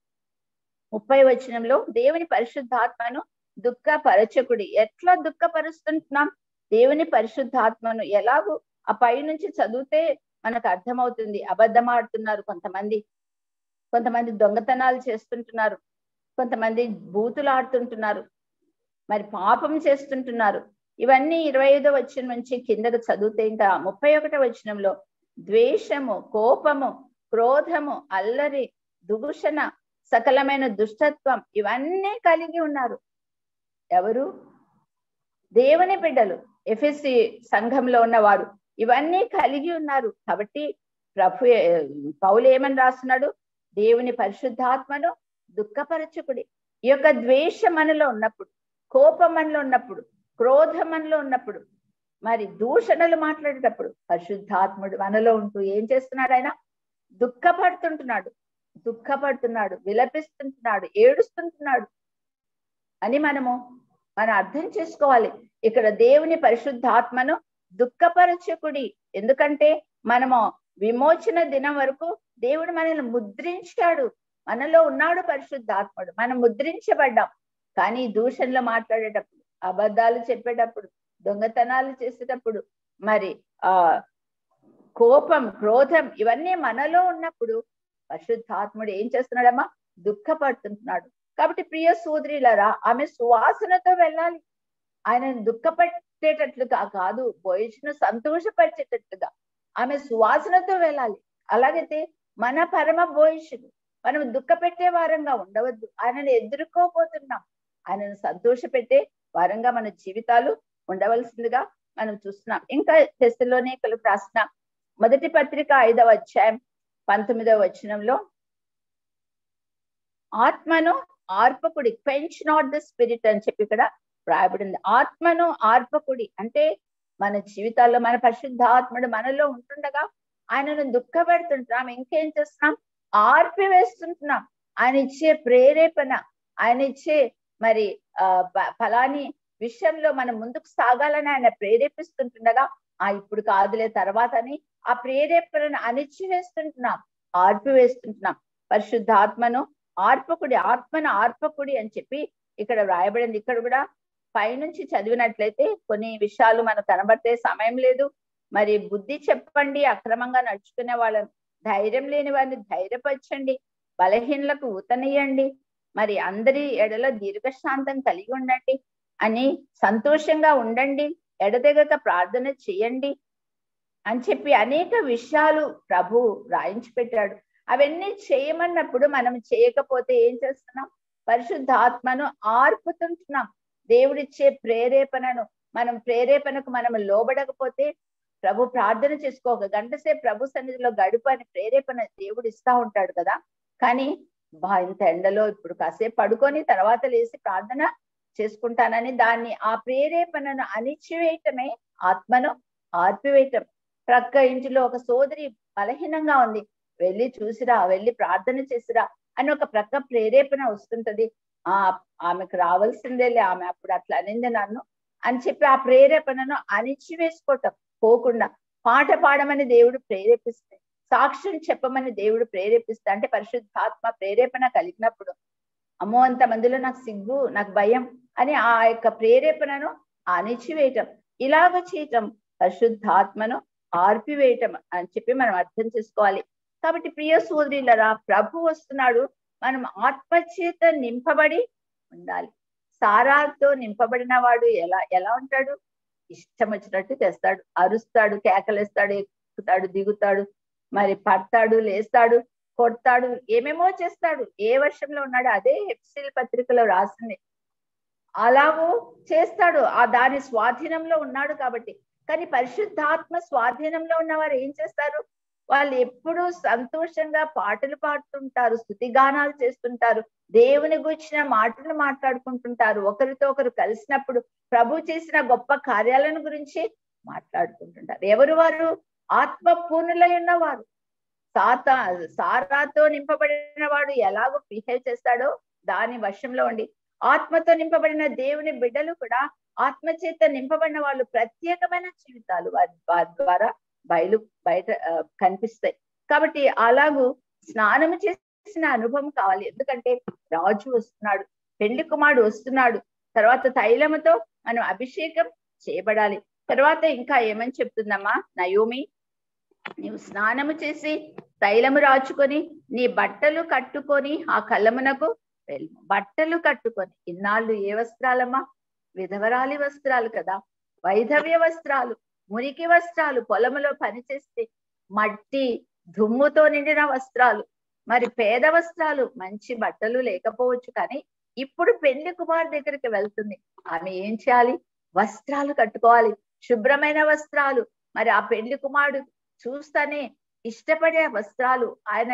ముప్పై వచనంలో దేవుని పరిశుద్ధాత్మను దుఃఖపరచకుడి ఎట్లా దుఃఖపరుస్తుంటున్నాం దేవుని పరిశుద్ధాత్మను ఎలాగూ ఆ పై నుంచి చదివితే మనకు అర్థమవుతుంది అబద్ధం ఆడుతున్నారు కొంతమంది కొంతమంది దొంగతనాలు చేస్తుంటున్నారు కొంతమంది బూతులు ఆడుతుంటున్నారు మరి పాపం చేస్తుంటున్నారు ఇవన్నీ ఇరవై ఐదో వచ్చిన నుంచి కిందకు చదివితే ఇంకా ముప్పై ఒకటో వచనంలో ద్వేషము కోపము క్రోధము అల్లరి దుగుషణ సకలమైన దుష్టత్వం ఇవన్నీ కలిగి ఉన్నారు ఎవరు దేవుని బిడ్డలు ఎఫ్ఎస్సి సంఘంలో ఉన్నవారు ఇవన్నీ కలిగి ఉన్నారు కాబట్టి ప్రభు పౌలు ఏమని రాస్తున్నాడు దేవుని పరిశుద్ధాత్మను దుఃఖపరచకుడి ఈ యొక్క ద్వేషం మనలో ఉన్నప్పుడు కోపం మనలో ఉన్నప్పుడు క్రోధం మనలో ఉన్నప్పుడు మరి దూషణలు మాట్లాడేటప్పుడు పరిశుద్ధాత్ముడు మనలో ఉంటూ ఏం చేస్తున్నాడు ఆయన దుఃఖపడుతుంటున్నాడు దుఃఖపడుతున్నాడు విలపిస్తుంటున్నాడు ఏడుస్తుంటున్నాడు అని మనము మనం అర్థం చేసుకోవాలి ఇక్కడ దేవుని పరిశుద్ధాత్మను దుఃఖపరచకుడి ఎందుకంటే మనము విమోచన దినం వరకు దేవుడు మనల్ని ముద్రించాడు మనలో ఉన్నాడు పరిశుద్ధాత్ముడు మనం ముద్రించబడ్డాం కానీ దూషణలు మాట్లాడేటప్పుడు అబద్ధాలు చెప్పేటప్పుడు దొంగతనాలు చేసేటప్పుడు మరి ఆ కోపం క్రోధం ఇవన్నీ మనలో ఉన్నప్పుడు పరిశుద్ధాత్ముడు ఏం చేస్తున్నాడమ్మా దుఃఖపడుతుంటున్నాడు కాబట్టి ప్రియ సోదరిలరా ఆమె సువాసనతో వెళ్ళాలి ఆయనను దుఃఖపెట్టేటట్లుగా కాదు భోజను సంతోషపరిచేటట్లుగా ఆమె సువాసనతో వెళ్ళాలి అలాగైతే మన పరమ భోయిషుడు మనం దుఃఖపెట్టే వారంగా ఉండవద్దు ఆయనను ఎదుర్కోబోతున్నాం ఆయనను సంతోష పెట్టే వారంగా మన జీవితాలు ఉండవలసిందిగా మనం చూస్తున్నాం ఇంకా తెస్సులోనే కలిపి రాసిన మొదటి పత్రిక ఐదవ అధ్యాయం పంతొమ్మిదవ వచనంలో ఆత్మను ఆర్పకుడి పెంచ్ నాట్ ద స్పిరిట్ అని చెప్పి ఇక్కడ రాయబడింది ఆత్మను ఆర్పకుడి అంటే మన జీవితాల్లో మన పరిశుద్ధాత్ముడు మనలో ఉంటుండగా ఆయనను దుఃఖపెడుతుంటున్నాం ఇంకేం చేస్తున్నాం ఆర్పివేస్తుంటున్నాం ఆయన ఇచ్చే ప్రేరేపణ ఆయన ఇచ్చే మరి ఆ ఫలాని విషయంలో మనం ముందుకు సాగాలని ఆయన ప్రేరేపిస్తుంటుండగా ఆ ఇప్పుడు కాదులే తర్వాత అని ఆ ప్రేరేపణను అణిచివేస్తుంటున్నాం ఆర్పివేస్తుంటున్నాం పరిశుద్ధాత్మను ఆర్పకుడి ఆత్మను ఆర్పకుడి అని చెప్పి ఇక్కడ వ్రాయబడింది ఇక్కడ కూడా పైనుంచి చదివినట్లయితే కొన్ని విషయాలు మనకు కనబడితే సమయం లేదు మరి బుద్ధి చెప్పండి అక్రమంగా నడుచుకునే వాళ్ళని ధైర్యం లేని వారిని ధైర్యపరచండి బలహీనలకు ఊతనియండి మరి అందరి ఎడల దీర్ఘశాంతం కలిగి ఉండండి అని సంతోషంగా ఉండండి ఎడతెగక ప్రార్థన చేయండి అని చెప్పి అనేక విషయాలు ప్రభు రాయించి పెట్టాడు అవన్నీ చేయమన్నప్పుడు మనం చేయకపోతే ఏం చేస్తున్నాం పరిశుద్ధాత్మను ఆర్పుతుంటున్నాం దేవుడిచ్చే ప్రేరేపణను మనం ప్రేరేపణకు మనం లోబడకపోతే ప్రభు ప్రార్థన చేసుకో ఒక గంట సేపు ప్రభు సన్నిధిలో గడుపు అని ప్రేరేపణ దేవుడు ఇస్తా ఉంటాడు కదా కానీ బా ఇంత ఎండలో ఇప్పుడు కాసేపు పడుకొని తర్వాత లేచి ప్రార్థన చేసుకుంటానని దాన్ని ఆ ప్రేరేపణను అణిచివేయటమే ఆత్మను ఆర్పివేయటం ప్రక్క ఇంటిలో ఒక సోదరి బలహీనంగా ఉంది వెళ్ళి చూసిరా వెళ్ళి ప్రార్థన చేసిరా అని ఒక ప్రక్క ప్రేరేపణ వస్తుంటది ఆ ఆమెకు రావాల్సిందేలే ఆమె అప్పుడు అట్లా అనింది నన్ను అని చెప్పి ఆ ప్రేరేపణను అణిచివేసుకోవటం పోకుండా పాట పాడమని దేవుడు ప్రేరేపిస్తే సాక్ష్యం చెప్పమని దేవుడు ప్రేరేపిస్తే అంటే పరిశుద్ధాత్మ ప్రేరేపణ కలిగినప్పుడు అమ్మో అంత మందిలో నాకు సిగ్గు నాకు భయం అని ఆ యొక్క ప్రేరేపణను అణిచివేయటం ఇలాగ చేయటం పరిశుద్ధాత్మను ఆర్పివేయటం అని చెప్పి మనం అర్థం చేసుకోవాలి కాబట్టి ప్రియ సోదరులరా ప్రభు వస్తున్నాడు మనం ఆత్మచేత నింపబడి ఉండాలి సారాతో నింపబడిన వాడు ఎలా ఎలా ఉంటాడు ఇష్టం వచ్చినట్టు చేస్తాడు అరుస్తాడు కేకలేస్తాడు ఎక్కుతాడు దిగుతాడు మరి పడతాడు లేస్తాడు కొడతాడు ఏమేమో చేస్తాడు ఏ వర్షంలో ఉన్నాడు అదే హెప్సిల్ పత్రికలో రాసింది అలాగూ చేస్తాడు ఆ దాని స్వాధీనంలో ఉన్నాడు కాబట్టి కానీ పరిశుద్ధాత్మ స్వాధీనంలో ఉన్నవారు ఏం చేస్తారు వాళ్ళు ఎప్పుడూ సంతోషంగా పాటలు పాడుతుంటారు స్థుతిగానాలు చేస్తుంటారు దేవుని గురించిన మాటలు మాట్లాడుకుంటుంటారు ఒకరితో ఒకరు కలిసినప్పుడు ప్రభు చేసిన గొప్ప కార్యాలను గురించి మాట్లాడుకుంటుంటారు ఎవరు వారు ఆత్మ పూర్ణులై ఉన్నవారు సాత సారాతో నింపబడిన వాడు ఎలాగో బిహేవ్ చేస్తాడో దాని వశంలో ఉండి ఆత్మతో నింపబడిన దేవుని బిడ్డలు కూడా ఆత్మ చేత నింపబడిన వాళ్ళు ప్రత్యేకమైన జీవితాలు వారి వారి ద్వారా బయలు బయట కనిపిస్తాయి కాబట్టి అలాగూ స్నానం చేసిన అనుభవం కావాలి ఎందుకంటే రాజు వస్తున్నాడు పెళ్లి కుమారుడు వస్తున్నాడు తర్వాత తైలముతో మనం అభిషేకం చేయబడాలి తర్వాత ఇంకా ఏమని చెప్తుందమ్మా నయోమి నీవు స్నానము చేసి తైలము రాచుకొని నీ బట్టలు కట్టుకొని ఆ కళ్ళమునకు వెళ్ళు బట్టలు కట్టుకొని ఇన్నాళ్ళు ఏ వస్త్రాలమ్మా విధవరాలి వస్త్రాలు కదా వైధవ్య వస్త్రాలు మురికి వస్త్రాలు పొలములో పనిచేస్తే మట్టి దుమ్ముతో నిండిన వస్త్రాలు మరి పేద వస్త్రాలు మంచి బట్టలు లేకపోవచ్చు కానీ ఇప్పుడు పెళ్లి కుమార్ దగ్గరికి వెళ్తుంది ఆమె ఏం చేయాలి వస్త్రాలు కట్టుకోవాలి శుభ్రమైన వస్త్రాలు మరి ఆ పెళ్లి కుమారుడు చూస్తానే ఇష్టపడే వస్త్రాలు ఆయన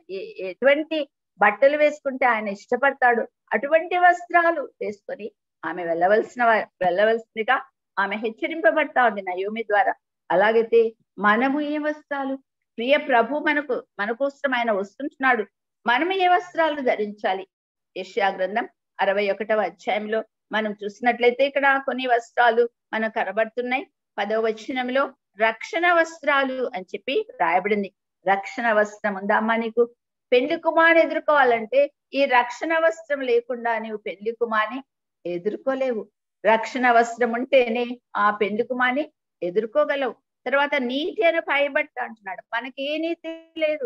ఎటువంటి బట్టలు వేసుకుంటే ఆయన ఇష్టపడతాడు అటువంటి వస్త్రాలు వేసుకొని ఆమె వెళ్ళవలసిన వెళ్ళవలసిందిగా ఆమె హెచ్చరింపబడతా ఉంది నయోమి ద్వారా అలాగైతే మనము ఏ వస్త్రాలు ప్రియ ప్రభు మనకు మన కోసం ఆయన వస్తుంటున్నాడు మనము ఏ వస్త్రాలు ధరించాలి యష్యా గ్రంథం అరవై ఒకటవ అధ్యాయంలో మనం చూసినట్లయితే ఇక్కడ కొన్ని వస్త్రాలు మనకు కనబడుతున్నాయి పదవ వచనంలో రక్షణ వస్త్రాలు అని చెప్పి రాయబడింది రక్షణ వస్త్రం ఉందామా నీకు పెళ్లి కుమార్ ఎదుర్కోవాలంటే ఈ రక్షణ వస్త్రం లేకుండా నీవు పెళ్లి కుమార్ని ఎదుర్కోలేవు రక్షణ వస్త్రం ఉంటేనే ఆ పెళ్లి కుమార్ని ఎదుర్కోగలవు తర్వాత నీతి అని పైబట్ట అంటున్నాడు మనకి ఏ నీతి లేదు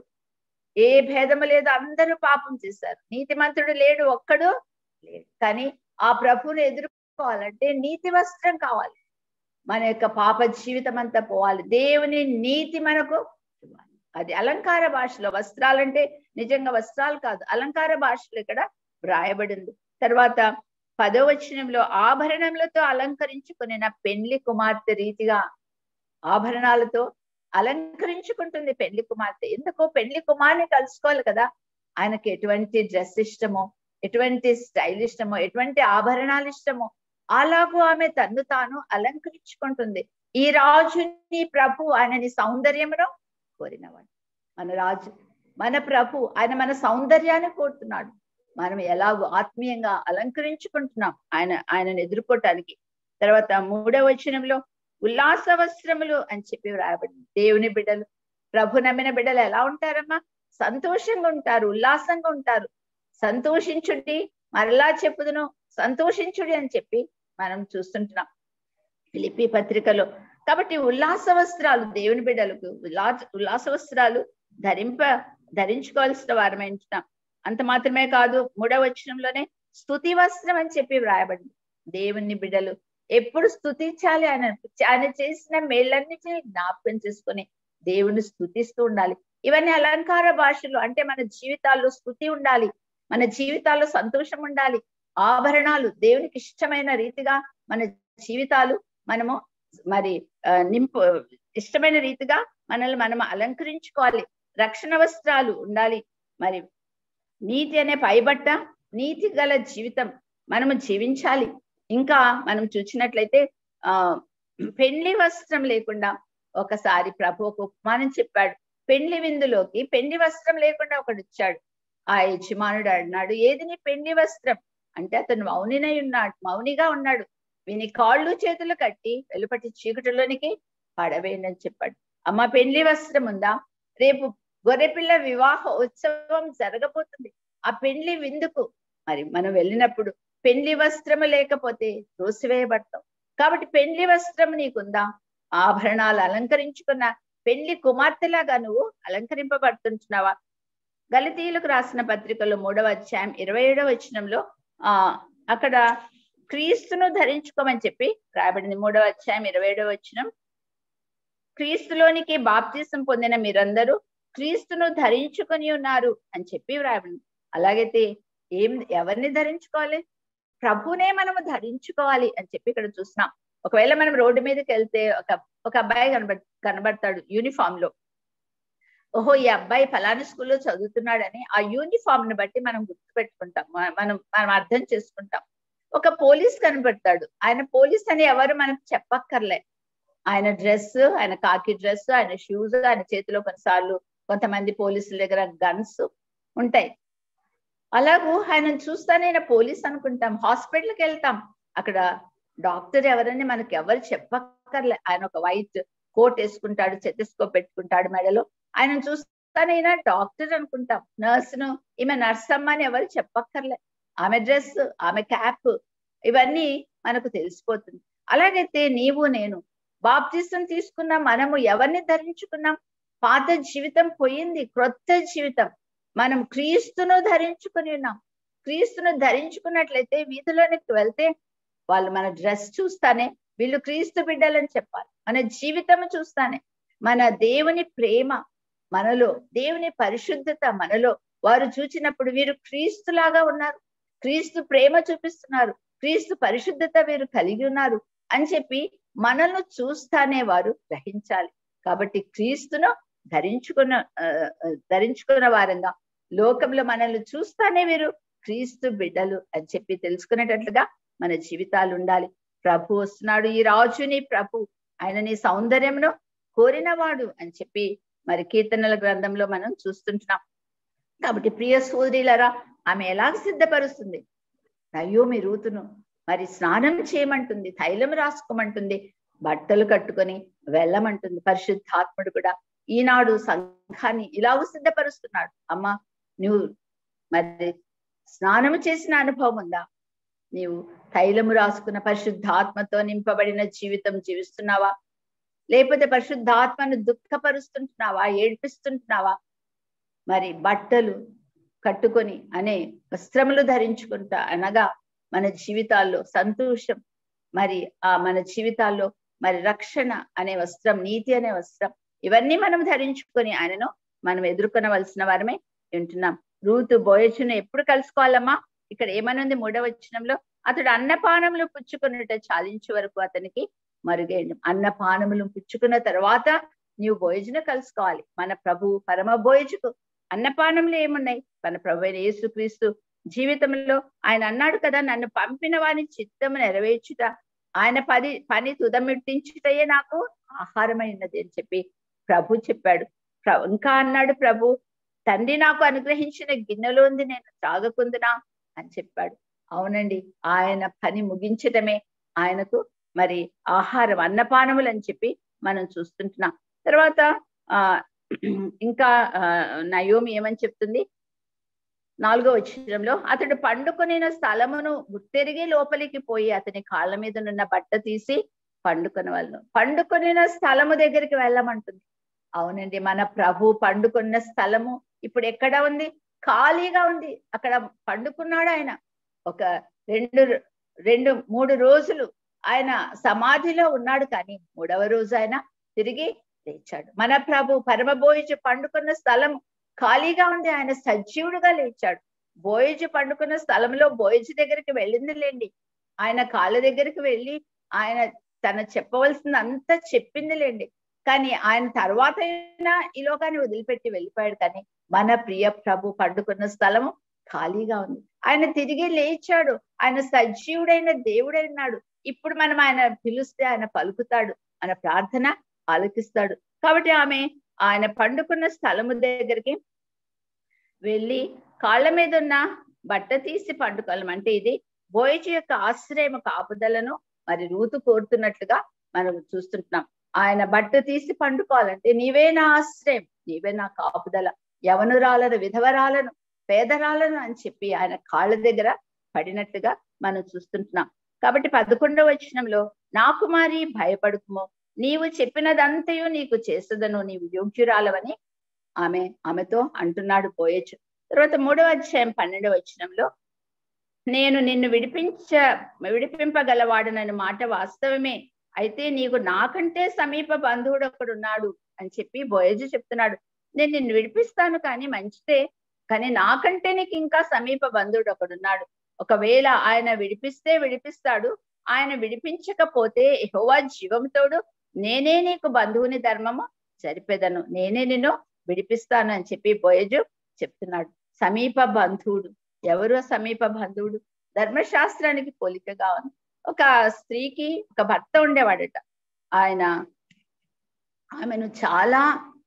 ఏ భేదము లేదు అందరూ పాపం చేశారు నీతిమంతుడు లేడు ఒక్కడు లేడు కానీ ఆ ప్రభువుని ఎదుర్కోవాలంటే నీతి వస్త్రం కావాలి మన యొక్క పాప జీవితం అంతా పోవాలి దేవుని నీతి మనకు ఇవ్వాలి అది అలంకార భాషలో వస్త్రాలంటే నిజంగా వస్త్రాలు కాదు అలంకార భాషలో ఇక్కడ వ్రాయబడింది తర్వాత పదో వచనంలో ఆభరణములతో అలంకరించుకుని పెండ్లి కుమార్తె రీతిగా ఆభరణాలతో అలంకరించుకుంటుంది పెళ్లి కుమార్తె ఎందుకో పెళ్లి కుమార్ని కలుసుకోవాలి కదా ఆయనకి ఎటువంటి డ్రెస్ ఇష్టమో ఎటువంటి స్టైల్ ఇష్టమో ఎటువంటి ఆభరణాలు ఇష్టమో అలాగూ ఆమె తన్ను తాను అలంకరించుకుంటుంది ఈ రాజుని ప్రభు ఆయనని సౌందర్యమును కోరినవాడు మన రాజు మన ప్రభు ఆయన మన సౌందర్యాన్ని కోరుతున్నాడు మనం ఎలాగో ఆత్మీయంగా అలంకరించుకుంటున్నాం ఆయన ఆయనను ఎదుర్కోవటానికి తర్వాత మూడవ వచనంలో ఉల్లాస వస్త్రములు అని చెప్పి రాయబడింది దేవుని బిడ్డలు ప్రభు నమ్మిన బిడ్డలు ఎలా ఉంటారమ్మా సంతోషంగా ఉంటారు ఉల్లాసంగా ఉంటారు సంతోషించుడి మరలా చెప్పుదును సంతోషించుడి అని చెప్పి మనం చూస్తుంటున్నాం ఫిలిపి పత్రికలో కాబట్టి ఉల్లాస వస్త్రాలు దేవుని బిడ్డలకు ఉల్లాస ఉల్లాస వస్త్రాలు ధరింప ధరించుకోవాల్సిన వారమై ఉంటున్నాం అంత మాత్రమే కాదు మూడవ వచనంలోనే స్థుతి వస్త్రం అని చెప్పి వ్రాయబడింది దేవుని బిడ్డలు ఎప్పుడు స్థుతించాలి ఆయన ఆయన చేసిన మేళ్ళన్నిటిని జ్ఞాపకం చేసుకొని దేవుని స్థుతిస్తూ ఉండాలి ఇవన్నీ అలంకార భాషలు అంటే మన జీవితాల్లో స్థుతి ఉండాలి మన జీవితాల్లో సంతోషం ఉండాలి ఆభరణాలు దేవునికి ఇష్టమైన రీతిగా మన జీవితాలు మనము మరి నింపు ఇష్టమైన రీతిగా మనల్ని మనం అలంకరించుకోవాలి రక్షణ వస్త్రాలు ఉండాలి మరి నీతి అనే పైబట్ట నీతి గల జీవితం మనము జీవించాలి ఇంకా మనం చూసినట్లయితే ఆ పెళ్లి వస్త్రం లేకుండా ఒకసారి ప్రభు ఒక ఉపమానం చెప్పాడు పెళ్లి విందులోకి పెళ్లి వస్త్రం లేకుండా ఒకడు వచ్చాడు ఆ యజమానుడు అన్నాడు ఏది నీ పెళ్లి వస్త్రం అంటే అతను మౌనినై ఉన్నాడు మౌనిగా ఉన్నాడు వీని కాళ్ళు చేతులు కట్టి వెలుపటి చీకటిలోనికి పడవేయండి అని చెప్పాడు అమ్మ పెళ్లి వస్త్రం ఉందా రేపు గొర్రెపిల్ల వివాహ ఉత్సవం జరగబోతుంది ఆ పెళ్లి విందుకు మరి మనం వెళ్ళినప్పుడు పెళ్లి వస్త్రము లేకపోతే త్రోసివేయబడతాం కాబట్టి పెళ్లి వస్త్రం నీకుందా ఆభరణాలు అలంకరించుకున్న పెళ్లి కుమార్తెలాగా నువ్వు అలంకరింపబడుతుంటున్నావా గలతీయులకు రాసిన పత్రికలో మూడవ అధ్యాయం ఇరవై ఏడవ వచనంలో ఆ అక్కడ క్రీస్తును ధరించుకోమని చెప్పి రాయబడింది మూడవ అధ్యాయం ఇరవై ఏడవ వచనం క్రీస్తులోనికి బాప్తీసం పొందిన మీరందరూ క్రీస్తును ధరించుకొని ఉన్నారు అని చెప్పి వ్రాయబడింది అలాగైతే ఏం ఎవరిని ధరించుకోవాలి ప్రభునే మనము ధరించుకోవాలి అని చెప్పి ఇక్కడ చూస్తున్నాం ఒకవేళ మనం రోడ్డు మీదకి వెళ్తే ఒక ఒక అబ్బాయి కనబడ కనబడతాడు యూనిఫామ్ లో ఓహో ఈ అబ్బాయి ఫలాని స్కూల్లో చదువుతున్నాడని ఆ యూనిఫామ్ ని బట్టి మనం గుర్తుపెట్టుకుంటాం మనం మనం అర్థం చేసుకుంటాం ఒక పోలీస్ కనబడతాడు ఆయన పోలీస్ అని ఎవరు మనకు చెప్పక్కర్లే ఆయన డ్రెస్ ఆయన కాకి డ్రెస్ ఆయన షూస్ ఆయన చేతిలో కొన్నిసార్లు కొంతమంది పోలీసుల దగ్గర గన్స్ ఉంటాయి అలాగూ ఆయన చూస్తానే ఆయన పోలీస్ అనుకుంటాం హాస్పిటల్కి వెళ్తాం అక్కడ డాక్టర్ ఎవరని మనకి ఎవరు చెప్పక్కర్లే ఆయన ఒక వైట్ కోట్ వేసుకుంటాడు చెతెస్కోప్ పెట్టుకుంటాడు మెడలో ఆయన చూస్తానైనా డాక్టర్ అనుకుంటాం నర్సును ఈమె నర్స్ అమ్మ అని ఎవరు చెప్పక్కర్లే ఆమె డ్రెస్ ఆమె క్యాప్ ఇవన్నీ మనకు తెలిసిపోతుంది అలాగైతే నీవు నేను బాప్తిసం తీసుకున్న మనము ఎవరిని ధరించుకున్నాం పాత జీవితం పోయింది క్రొత్త జీవితం మనం క్రీస్తును ధరించుకుని ఉన్నాం క్రీస్తును ధరించుకున్నట్లయితే వీధిలోనికి వెళ్తే వాళ్ళు మన డ్రెస్ చూస్తానే వీళ్ళు క్రీస్తు బిడ్డలని చెప్పాలి మన జీవితం చూస్తానే మన దేవుని ప్రేమ మనలో దేవుని పరిశుద్ధత మనలో వారు చూచినప్పుడు వీరు క్రీస్తులాగా ఉన్నారు క్రీస్తు ప్రేమ చూపిస్తున్నారు క్రీస్తు పరిశుద్ధత వీరు కలిగి ఉన్నారు అని చెప్పి మనల్ని చూస్తానే వారు గ్రహించాలి కాబట్టి క్రీస్తును ధరించుకున్న ధరించుకున్న వారంగా లోకంలో మనల్ని చూస్తానే వీరు క్రీస్తు బిడ్డలు అని చెప్పి తెలుసుకునేటట్లుగా మన జీవితాలు ఉండాలి ప్రభు వస్తున్నాడు ఈ రాజుని ప్రభు ఆయన నీ సౌందర్యమును కోరినవాడు అని చెప్పి మరి కీర్తనల గ్రంథంలో మనం చూస్తుంటున్నాం కాబట్టి ప్రియ సోదరిలరా ఆమె ఎలాగ సిద్ధపరుస్తుంది అయ్యో మీ రూతును మరి స్నానం చేయమంటుంది తైలం రాసుకోమంటుంది బట్టలు కట్టుకొని వెళ్ళమంటుంది పరిశుద్ధాత్ముడు కూడా ఈనాడు సంఘాన్ని ఇలాగూ సిద్ధపరుస్తున్నాడు అమ్మ నువ్వు మరి స్నానము చేసిన అనుభవం ఉందా నీవు తైలము రాసుకున్న పరిశుద్ధాత్మతో నింపబడిన జీవితం జీవిస్తున్నావా లేకపోతే పరిశుద్ధాత్మను దుఃఖపరుస్తుంటున్నావా ఏడ్పిస్తుంటున్నావా మరి బట్టలు కట్టుకొని అనే వస్త్రములు ధరించుకుంటా అనగా మన జీవితాల్లో సంతోషం మరి ఆ మన జీవితాల్లో మరి రక్షణ అనే వస్త్రం నీతి అనే వస్త్రం ఇవన్నీ మనం ధరించుకొని ఆయనను మనం ఎదుర్కొనవలసిన వారమే వింటున్నాం రూతు బోయచును ఎప్పుడు కలుసుకోవాలమ్మా ఇక్కడ ఏమనుంది మూడవ వచనంలో అతడు అన్నపానములు పుచ్చుకున్నట చాలించే వరకు అతనికి మరుగేయండి అన్నపానములు పుచ్చుకున్న తర్వాత నీవు భోజన కలుసుకోవాలి మన ప్రభు పరమ భోజకు అన్నపానములు ఏమున్నాయి మన ప్రభు అయిన యేసుక్రీస్తు జీవితంలో ఆయన అన్నాడు కదా నన్ను పంపిన వాని చిత్తము నెరవేర్చుట ఆయన పని పని తుదమిట్టించుటయే నాకు ఆహారమైనది అని చెప్పి ప్రభు చెప్పాడు ఇంకా అన్నాడు ప్రభు తండ్రి నాకు అనుగ్రహించిన గిన్నెలోంది నేను తాగకుందునా అని చెప్పాడు అవునండి ఆయన పని ముగించటమే ఆయనకు మరి ఆహారం అన్నపానములు అని చెప్పి మనం చూస్తుంటున్నాం తర్వాత ఆ ఇంకా నయోమి ఏమని చెప్తుంది నాలుగో వచ్చినంలో అతడు పండుకొనిన స్థలమును గుర్తెరిగి లోపలికి పోయి అతని కాళ్ళ మీద నున్న బట్ట తీసి పండుకొని వాళ్ళను పండుకొనిన స్థలము దగ్గరికి వెళ్ళమంటుంది అవునండి మన ప్రభు పండుకున్న స్థలము ఇప్పుడు ఎక్కడ ఉంది ఖాళీగా ఉంది అక్కడ పండుకున్నాడు ఆయన ఒక రెండు రెండు మూడు రోజులు ఆయన సమాధిలో ఉన్నాడు కానీ మూడవ రోజు ఆయన తిరిగి లేచాడు మన ప్రభు పరమ బోయిజు పండుకున్న స్థలం ఖాళీగా ఉంది ఆయన సజీవుడుగా లేచాడు బోయిజు పండుకున్న స్థలంలో బోయిజు దగ్గరికి వెళ్ళింది లేండి ఆయన కాళ్ళ దగ్గరికి వెళ్ళి ఆయన తన చెప్పవలసింది అంతా చెప్పింది లేండి కానీ ఆయన తర్వాత అయినా ఈ లోకాన్ని వదిలిపెట్టి వెళ్ళిపోయాడు కానీ మన ప్రియ ప్రభు పండుకున్న స్థలము ఖాళీగా ఉంది ఆయన తిరిగి లేచాడు ఆయన సజీవుడైన దేవుడైనాడు ఇప్పుడు మనం ఆయన పిలిస్తే ఆయన పలుకుతాడు మన ప్రార్థన ఆలకిస్తాడు కాబట్టి ఆమె ఆయన పండుకున్న స్థలము దగ్గరికి వెళ్ళి కాళ్ళ మీద ఉన్న బట్ట తీసి పండుకోవాలి అంటే ఇది బోయజు యొక్క ఆశ్రయం కాపుదలను మరి రూతు కోరుతున్నట్లుగా మనం చూస్తుంటున్నాం ఆయన బట్ట తీసి పండుకోవాలంటే నీవే నా ఆశ్రయం నీవే నా కాపుదల యవనురాలను విధవరాలను పేదరాలను అని చెప్పి ఆయన కాళ్ళ దగ్గర పడినట్టుగా మనం చూస్తుంటున్నాం కాబట్టి పదకొండవ వచనంలో నా కుమారి భయపడుకుము నీవు చెప్పినదంతయు నీకు చేస్తుందను నీవు యోగ్యురాలవని ఆమె ఆమెతో అంటున్నాడు పోయొచ్చు తర్వాత మూడవ అధ్యాయం పన్నెండవ వచనంలో నేను నిన్ను విడిపించ విడిపింపగలవాడనని మాట వాస్తవమే అయితే నీకు నాకంటే సమీప బంధువుడు ఒకడున్నాడు అని చెప్పి బోయజు చెప్తున్నాడు నేను నిన్ను విడిపిస్తాను కానీ మంచిదే కానీ నాకంటే నీకు ఇంకా సమీప బంధువుడు ఒకడున్నాడు ఒకవేళ ఆయన విడిపిస్తే విడిపిస్తాడు ఆయన విడిపించకపోతే యెహోవా జీవంతోడు నేనే నీకు బంధువుని ధర్మము జరిపేదను నేనే నిన్ను విడిపిస్తాను అని చెప్పి బోయజు చెప్తున్నాడు సమీప బంధువుడు ఎవరు సమీప బంధువుడు ధర్మశాస్త్రానికి పోలికగా ఉంది ఒక స్త్రీకి ఒక భర్త ఉండేవాడట ఆయన ఆమెను చాలా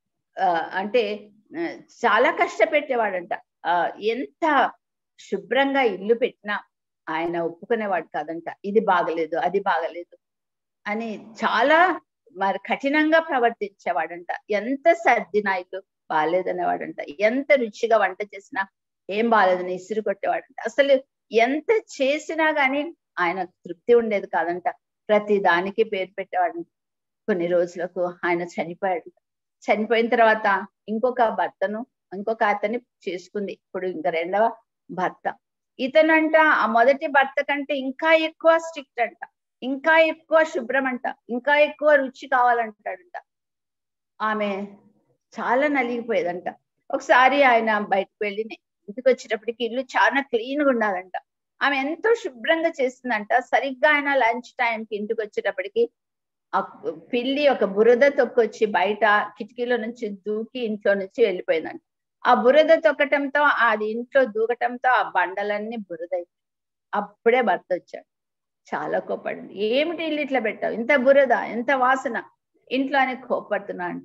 అంటే చాలా కష్టపెట్టేవాడంట ఆ ఎంత శుభ్రంగా ఇల్లు పెట్టినా ఆయన ఒప్పుకునేవాడు కాదంట ఇది బాగలేదు అది బాగలేదు అని చాలా మరి కఠినంగా ప్రవర్తించేవాడంట ఎంత సర్దినాయిలు బాగాలేదనేవాడంట ఎంత రుచిగా వంట చేసినా ఏం బాగాలేదని ఇసురు కొట్టేవాడంట అసలు ఎంత చేసినా గాని ఆయన తృప్తి ఉండేది కాదంట ప్రతి దానికి పేరు పెట్టేవాడంట కొన్ని రోజులకు ఆయన చనిపోయాడు చనిపోయిన తర్వాత ఇంకొక భర్తను ఇంకొక అతన్ని చేసుకుంది ఇప్పుడు ఇంకా రెండవ భర్త ఇతనంట ఆ మొదటి భర్త కంటే ఇంకా ఎక్కువ స్ట్రిక్ట్ అంట ఇంకా ఎక్కువ శుభ్రం అంట ఇంకా ఎక్కువ రుచి కావాలంటాడంట ఆమె చాలా నలిగిపోయేదంట ఒకసారి ఆయన బయటకు వెళ్ళి ఇంటికి వచ్చేటప్పటికి ఇల్లు చాలా క్లీన్ గా ఉండాలంట ఆమె ఎంతో శుభ్రంగా చేస్తుందంట సరిగ్గా ఆయన లంచ్ టైంకి ఇంటికి వచ్చేటప్పటికి ఆ పిల్లి ఒక బురద తొక్కొచ్చి బయట కిటికీలో నుంచి దూకి ఇంట్లో నుంచి వెళ్ళిపోయిందంట ఆ బురద తొక్కటంతో అది ఇంట్లో దూకటంతో ఆ బండలన్నీ బురద అప్పుడే భర్త వచ్చాడు చాలా కోపడింది ఏమిటి ఇల్లు ఇట్లా పెట్టావు ఇంత బురద ఎంత వాసన ఇంట్లో అని కోపడుతున్నా అంట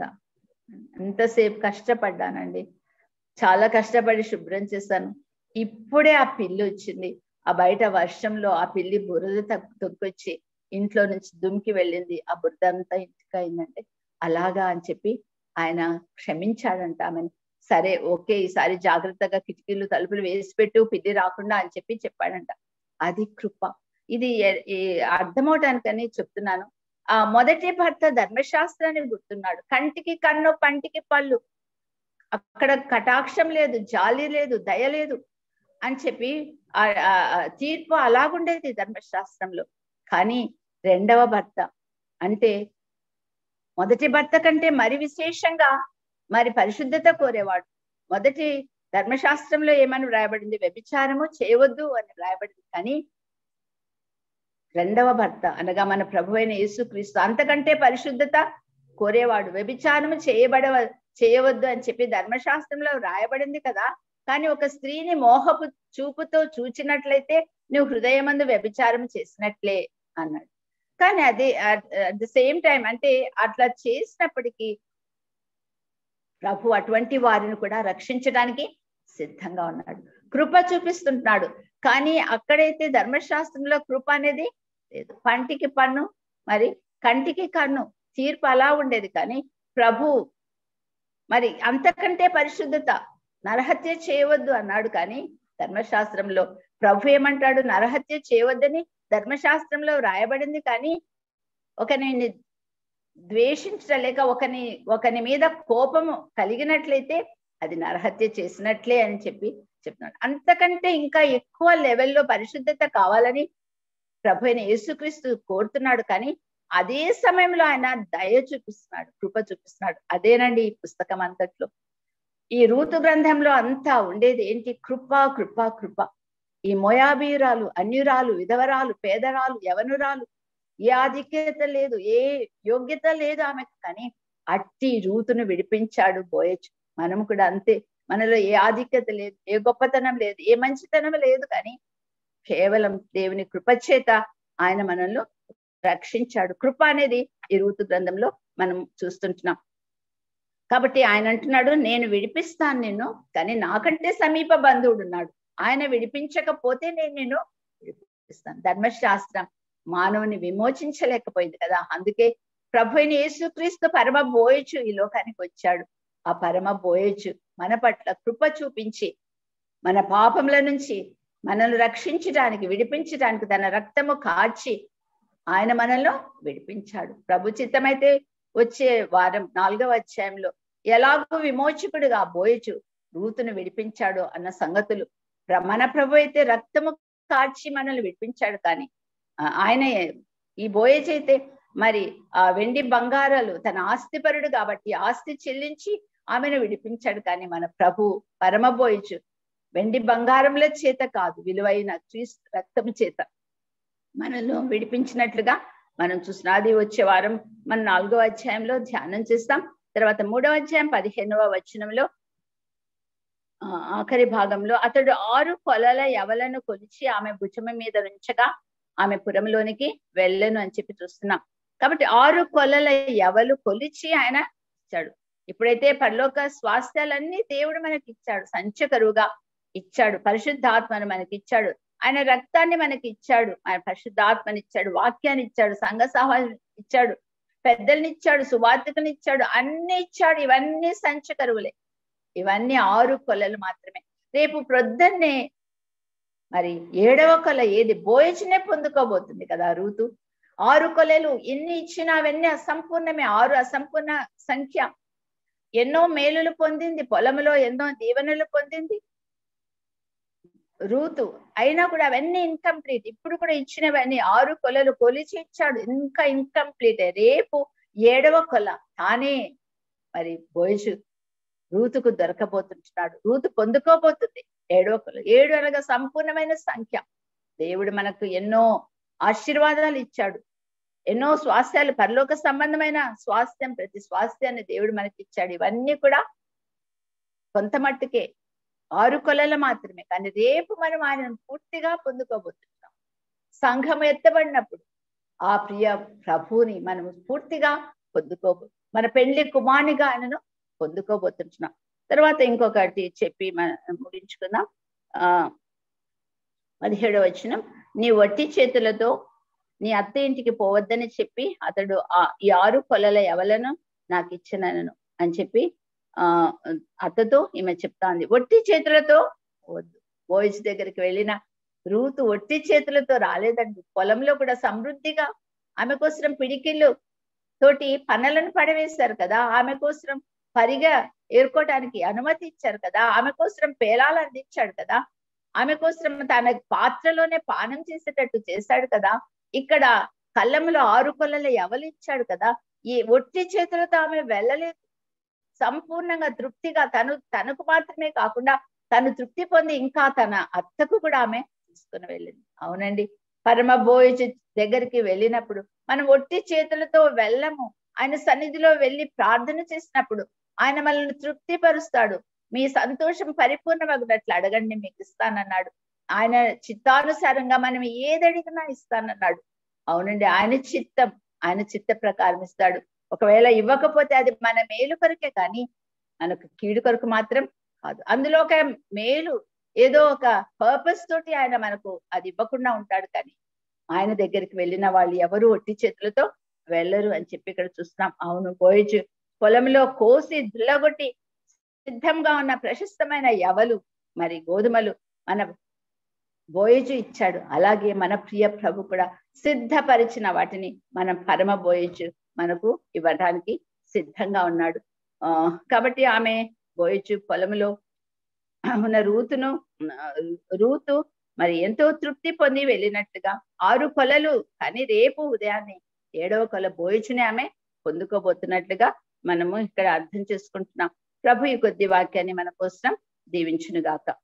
ఎంతసేపు కష్టపడ్డానండి చాలా కష్టపడి శుభ్రం చేశాను ఇప్పుడే ఆ పిల్లి వచ్చింది ఆ బయట వర్షంలో ఆ పిల్లి బురద తొక్కొచ్చి ఇంట్లో నుంచి దుమ్కి వెళ్ళింది ఆ బురద అంతా ఇంటికి అయిందంటే అలాగా అని చెప్పి ఆయన క్షమించాడంట ఆమెను సరే ఓకే ఈసారి జాగ్రత్తగా కిటికీలు తలుపులు వేసి పెట్టు పిల్లి రాకుండా అని చెప్పి చెప్పాడంట అది కృప ఇది అర్థమవటానికని చెప్తున్నాను ఆ మొదటి భర్త ధర్మశాస్త్రాన్ని గుర్తున్నాడు కంటికి కన్ను పంటికి పళ్ళు అక్కడ కటాక్షం లేదు జాలి లేదు దయ లేదు అని చెప్పి ఆ తీర్పు అలాగుండేది ధర్మశాస్త్రంలో కానీ రెండవ భర్త అంటే మొదటి భర్త కంటే మరి విశేషంగా మరి పరిశుద్ధత కోరేవాడు మొదటి ధర్మశాస్త్రంలో ఏమని వ్రాయబడింది వ్యభిచారము చేయవద్దు అని వ్రాయబడింది కానీ రెండవ భర్త అనగా మన ప్రభు అయిన యేసుక్రీస్తు అంతకంటే పరిశుద్ధత కోరేవాడు వ్యభిచారము చేయబడవ చేయవద్దు అని చెప్పి ధర్మశాస్త్రంలో రాయబడింది కదా కానీ ఒక స్త్రీని మోహపు చూపుతో చూచినట్లయితే నువ్వు హృదయమందు వ్యభిచారం చేసినట్లే అన్నాడు కానీ అది అట్ ద సేమ్ టైం అంటే అట్లా చేసినప్పటికీ ప్రభు అటువంటి వారిని కూడా రక్షించడానికి సిద్ధంగా ఉన్నాడు కృప చూపిస్తుంటున్నాడు కానీ అక్కడైతే ధర్మశాస్త్రంలో కృప అనేది లేదు పంటికి పన్ను మరి కంటికి కన్ను తీర్పు అలా ఉండేది కానీ ప్రభు మరి అంతకంటే పరిశుద్ధత నరహత్య చేయవద్దు అన్నాడు కానీ ధర్మశాస్త్రంలో ప్రభు ఏమంటాడు నరహత్య చేయవద్దని ధర్మశాస్త్రంలో రాయబడింది కానీ ఒకని ద్వేషించడం లేక ఒకని ఒకని మీద కోపము కలిగినట్లయితే అది నరహత్య చేసినట్లే అని చెప్పి చెప్తున్నాడు అంతకంటే ఇంకా ఎక్కువ లెవెల్లో పరిశుద్ధత కావాలని ప్రభు అయిన యేసుక్రీస్తు కోరుతున్నాడు కానీ అదే సమయంలో ఆయన దయ చూపిస్తున్నాడు కృప చూపిస్తున్నాడు అదేనండి ఈ పుస్తకం అంతట్లో ఈ రూతు గ్రంథంలో అంతా ఉండేది ఏంటి కృప కృప కృప ఈ మొయాబీరాలు అన్యురాలు విధవరాలు పేదరాలు యవనురాలు ఏ ఆధిక్యత లేదు ఏ యోగ్యత లేదు ఆమెకు కానీ అట్టి రూతును విడిపించాడు బోయచ్చు మనం కూడా అంతే మనలో ఏ ఆధిక్యత లేదు ఏ గొప్పతనం లేదు ఏ మంచితనం లేదు కానీ కేవలం దేవుని కృపచేత ఆయన మనల్ని రక్షించాడు కృప అనేది ఈ రూతు గ్రంథంలో మనం చూస్తుంటున్నాం కాబట్టి ఆయన అంటున్నాడు నేను విడిపిస్తాను నిన్ను కానీ నాకంటే సమీప బంధువుడు ఉన్నాడు ఆయన విడిపించకపోతే నేను నిన్ను విడిపిస్తాను ధర్మశాస్త్రం మానవుని విమోచించలేకపోయింది కదా అందుకే ప్రభు అయిన యేసుక్రీస్తు పరమ బోయచు ఈ లోకానికి వచ్చాడు ఆ పరమ బోయచు మన పట్ల కృప చూపించి మన పాపముల నుంచి మనల్ని రక్షించడానికి విడిపించడానికి తన రక్తము కార్చి ఆయన మనలో విడిపించాడు ప్రభు చిత్తమైతే వచ్చే వారం నాలుగవ అధ్యాయంలో ఎలాగో విమోచకుడుగా బోయచు రూతును విడిపించాడు అన్న సంగతులు మన ప్రభు అయితే రక్తము కార్చి మనల్ని విడిపించాడు కానీ ఆయన ఈ బోయజ్ అయితే మరి ఆ వెండి బంగారాలు తన ఆస్తిపరుడు కాబట్టి ఆస్తి చెల్లించి ఆమెను విడిపించాడు కానీ మన ప్రభు పరమ బోయచు వెండి బంగారముల చేత కాదు విలువైన క్రీస్తు రక్తము చేత మనల్ని విడిపించినట్లుగా మనం చూసిన అది వచ్చే వారం మన నాలుగవ అధ్యాయంలో ధ్యానం చేస్తాం తర్వాత మూడవ అధ్యాయం పదిహేనవ వచనంలో ఆఖరి భాగంలో అతడు ఆరు కొలల ఎవలను కొలిచి ఆమె భుజమ మీద ఉంచగా ఆమె పురంలోనికి వెళ్ళను అని చెప్పి చూస్తున్నాం కాబట్టి ఆరు కొలల ఎవలు కొలిచి ఆయన ఇచ్చాడు ఇప్పుడైతే పరలోక స్వాస్థ్యాలన్నీ దేవుడు మనకి ఇచ్చాడు సంచకరువుగా ఇచ్చాడు పరిశుద్ధాత్మను మనకి ఇచ్చాడు ఆయన రక్తాన్ని మనకి ఇచ్చాడు ఆయన పరిశుద్ధాత్మని ఇచ్చాడు వాక్యాన్ని ఇచ్చాడు సంఘ సహాయం ఇచ్చాడు పెద్దల్ని ఇచ్చాడు సువార్తికని ఇచ్చాడు అన్ని ఇచ్చాడు ఇవన్నీ సంచకరువులే ఇవన్నీ ఆరు కొలలు మాత్రమే రేపు ప్రొద్దన్నే మరి ఏడవ కొల ఏది బోయచునే పొందుకోబోతుంది కదా రూతు ఆరు కొలలు ఎన్ని ఇచ్చినా అవన్నీ అసంపూర్ణమే ఆరు అసంపూర్ణ సంఖ్య ఎన్నో మేలులు పొందింది పొలములో ఎన్నో దీవెనలు పొందింది రూతు అయినా కూడా అవన్నీ ఇన్కంప్లీట్ ఇప్పుడు కూడా ఇచ్చినవన్నీ ఆరు కొలలు కొలిచి ఇచ్చాడు ఇంకా ఇన్కంప్లీట్ రేపు ఏడవ కొల తానే మరి బోయజు రూతుకు దొరకబోతుంటున్నాడు రూతు పొందుకోబోతుంది ఏడవ కొల ఏడు అనగా సంపూర్ణమైన సంఖ్య దేవుడు మనకు ఎన్నో ఆశీర్వాదాలు ఇచ్చాడు ఎన్నో స్వాస్థ్యాలు పరలోక సంబంధమైన స్వాస్థ్యం ప్రతి స్వాస్థ్యాన్ని దేవుడు మనకి ఇచ్చాడు ఇవన్నీ కూడా కొంత మట్టుకే ఆరు కొలలు మాత్రమే కానీ రేపు మనం ఆయనను పూర్తిగా పొందుకోబోతున్నాం సంఘం ఎత్తబడినప్పుడు ఆ ప్రియ ప్రభువుని మనం పూర్తిగా పొందుకోబో మన పెళ్లి కుమారునిగా ఆయనను పొందుకోబోతున్నాం తర్వాత ఇంకొకటి చెప్పి మనం ముగించుకుందాం ఆ పదిహేడవ వచనం నీ వట్టి చేతులతో నీ అత్త ఇంటికి పోవద్దని చెప్పి అతడు ఆ ఈ ఆరు కొలల ఎవలను నాకు ఇచ్చినను అని చెప్పి ఆ అత్తతో ఈమె చెప్తాంది ఒట్టి చేతులతో వద్దు బాయ్స్ దగ్గరికి వెళ్ళిన రూతు ఒట్టి చేతులతో రాలేదండి పొలంలో కూడా సమృద్ధిగా ఆమె కోసం పిడికిళ్ళు తోటి పనులను పడవేశారు కదా ఆమె కోసం పరిగా ఏర్కోవటానికి అనుమతి ఇచ్చారు కదా ఆమె కోసం పేలాలు అందించాడు కదా ఆమె కోసం తన పాత్రలోనే పానం చేసేటట్టు చేశాడు కదా ఇక్కడ కళ్ళములో ఆరు కొల్లలు ఎవలు ఇచ్చాడు కదా ఈ ఒట్టి చేతులతో ఆమె వెళ్ళలేదు సంపూర్ణంగా తృప్తిగా తను తనకు మాత్రమే కాకుండా తను తృప్తి పొంది ఇంకా తన అత్తకు కూడా ఆమె తీసుకుని వెళ్ళింది అవునండి పరమ బోయచు దగ్గరికి వెళ్ళినప్పుడు మనం ఒట్టి చేతులతో వెళ్ళము ఆయన సన్నిధిలో వెళ్ళి ప్రార్థన చేసినప్పుడు ఆయన మనల్ని తృప్తి పరుస్తాడు మీ సంతోషం పరిపూర్ణమగినట్లు అడగండి మీకు ఇస్తానన్నాడు ఆయన చిత్తానుసారంగా మనం ఏది అడిగినా ఇస్తానన్నాడు అవునండి ఆయన చిత్తం ఆయన చిత్త ప్రకారం ఇస్తాడు ఒకవేళ ఇవ్వకపోతే అది మన మేలు కొరకే కానీ మనకు కీడు కొరకు మాత్రం కాదు అందులో ఒక మేలు ఏదో ఒక పర్పస్ తోటి ఆయన మనకు అది ఇవ్వకుండా ఉంటాడు కానీ ఆయన దగ్గరికి వెళ్ళిన వాళ్ళు ఎవరు ఒట్టి చేతులతో వెళ్ళరు అని చెప్పి ఇక్కడ చూస్తున్నాం అవును పోయచ్చు పొలంలో కోసి దుల్లగొట్టి సిద్ధంగా ఉన్న ప్రశస్తమైన యవలు మరి గోధుమలు మన బోయజు ఇచ్చాడు అలాగే మన ప్రియ ప్రభు కూడా సిద్ధపరిచిన వాటిని మనం పరమ బోయజు మనకు ఇవ్వడానికి సిద్ధంగా ఉన్నాడు ఆ కాబట్టి ఆమె బోయజు పొలములో ఉన్న రూతును రూతు మరి ఎంతో తృప్తి పొంది వెళ్ళినట్టుగా ఆరు కొలలు కానీ రేపు ఉదయాన్నే ఏడవ కొల బోయచుని ఆమె పొందుకోబోతున్నట్లుగా మనము ఇక్కడ అర్థం చేసుకుంటున్నాం ప్రభు ఈ కొద్ది వాక్యాన్ని మన కోసం దీవించును గాక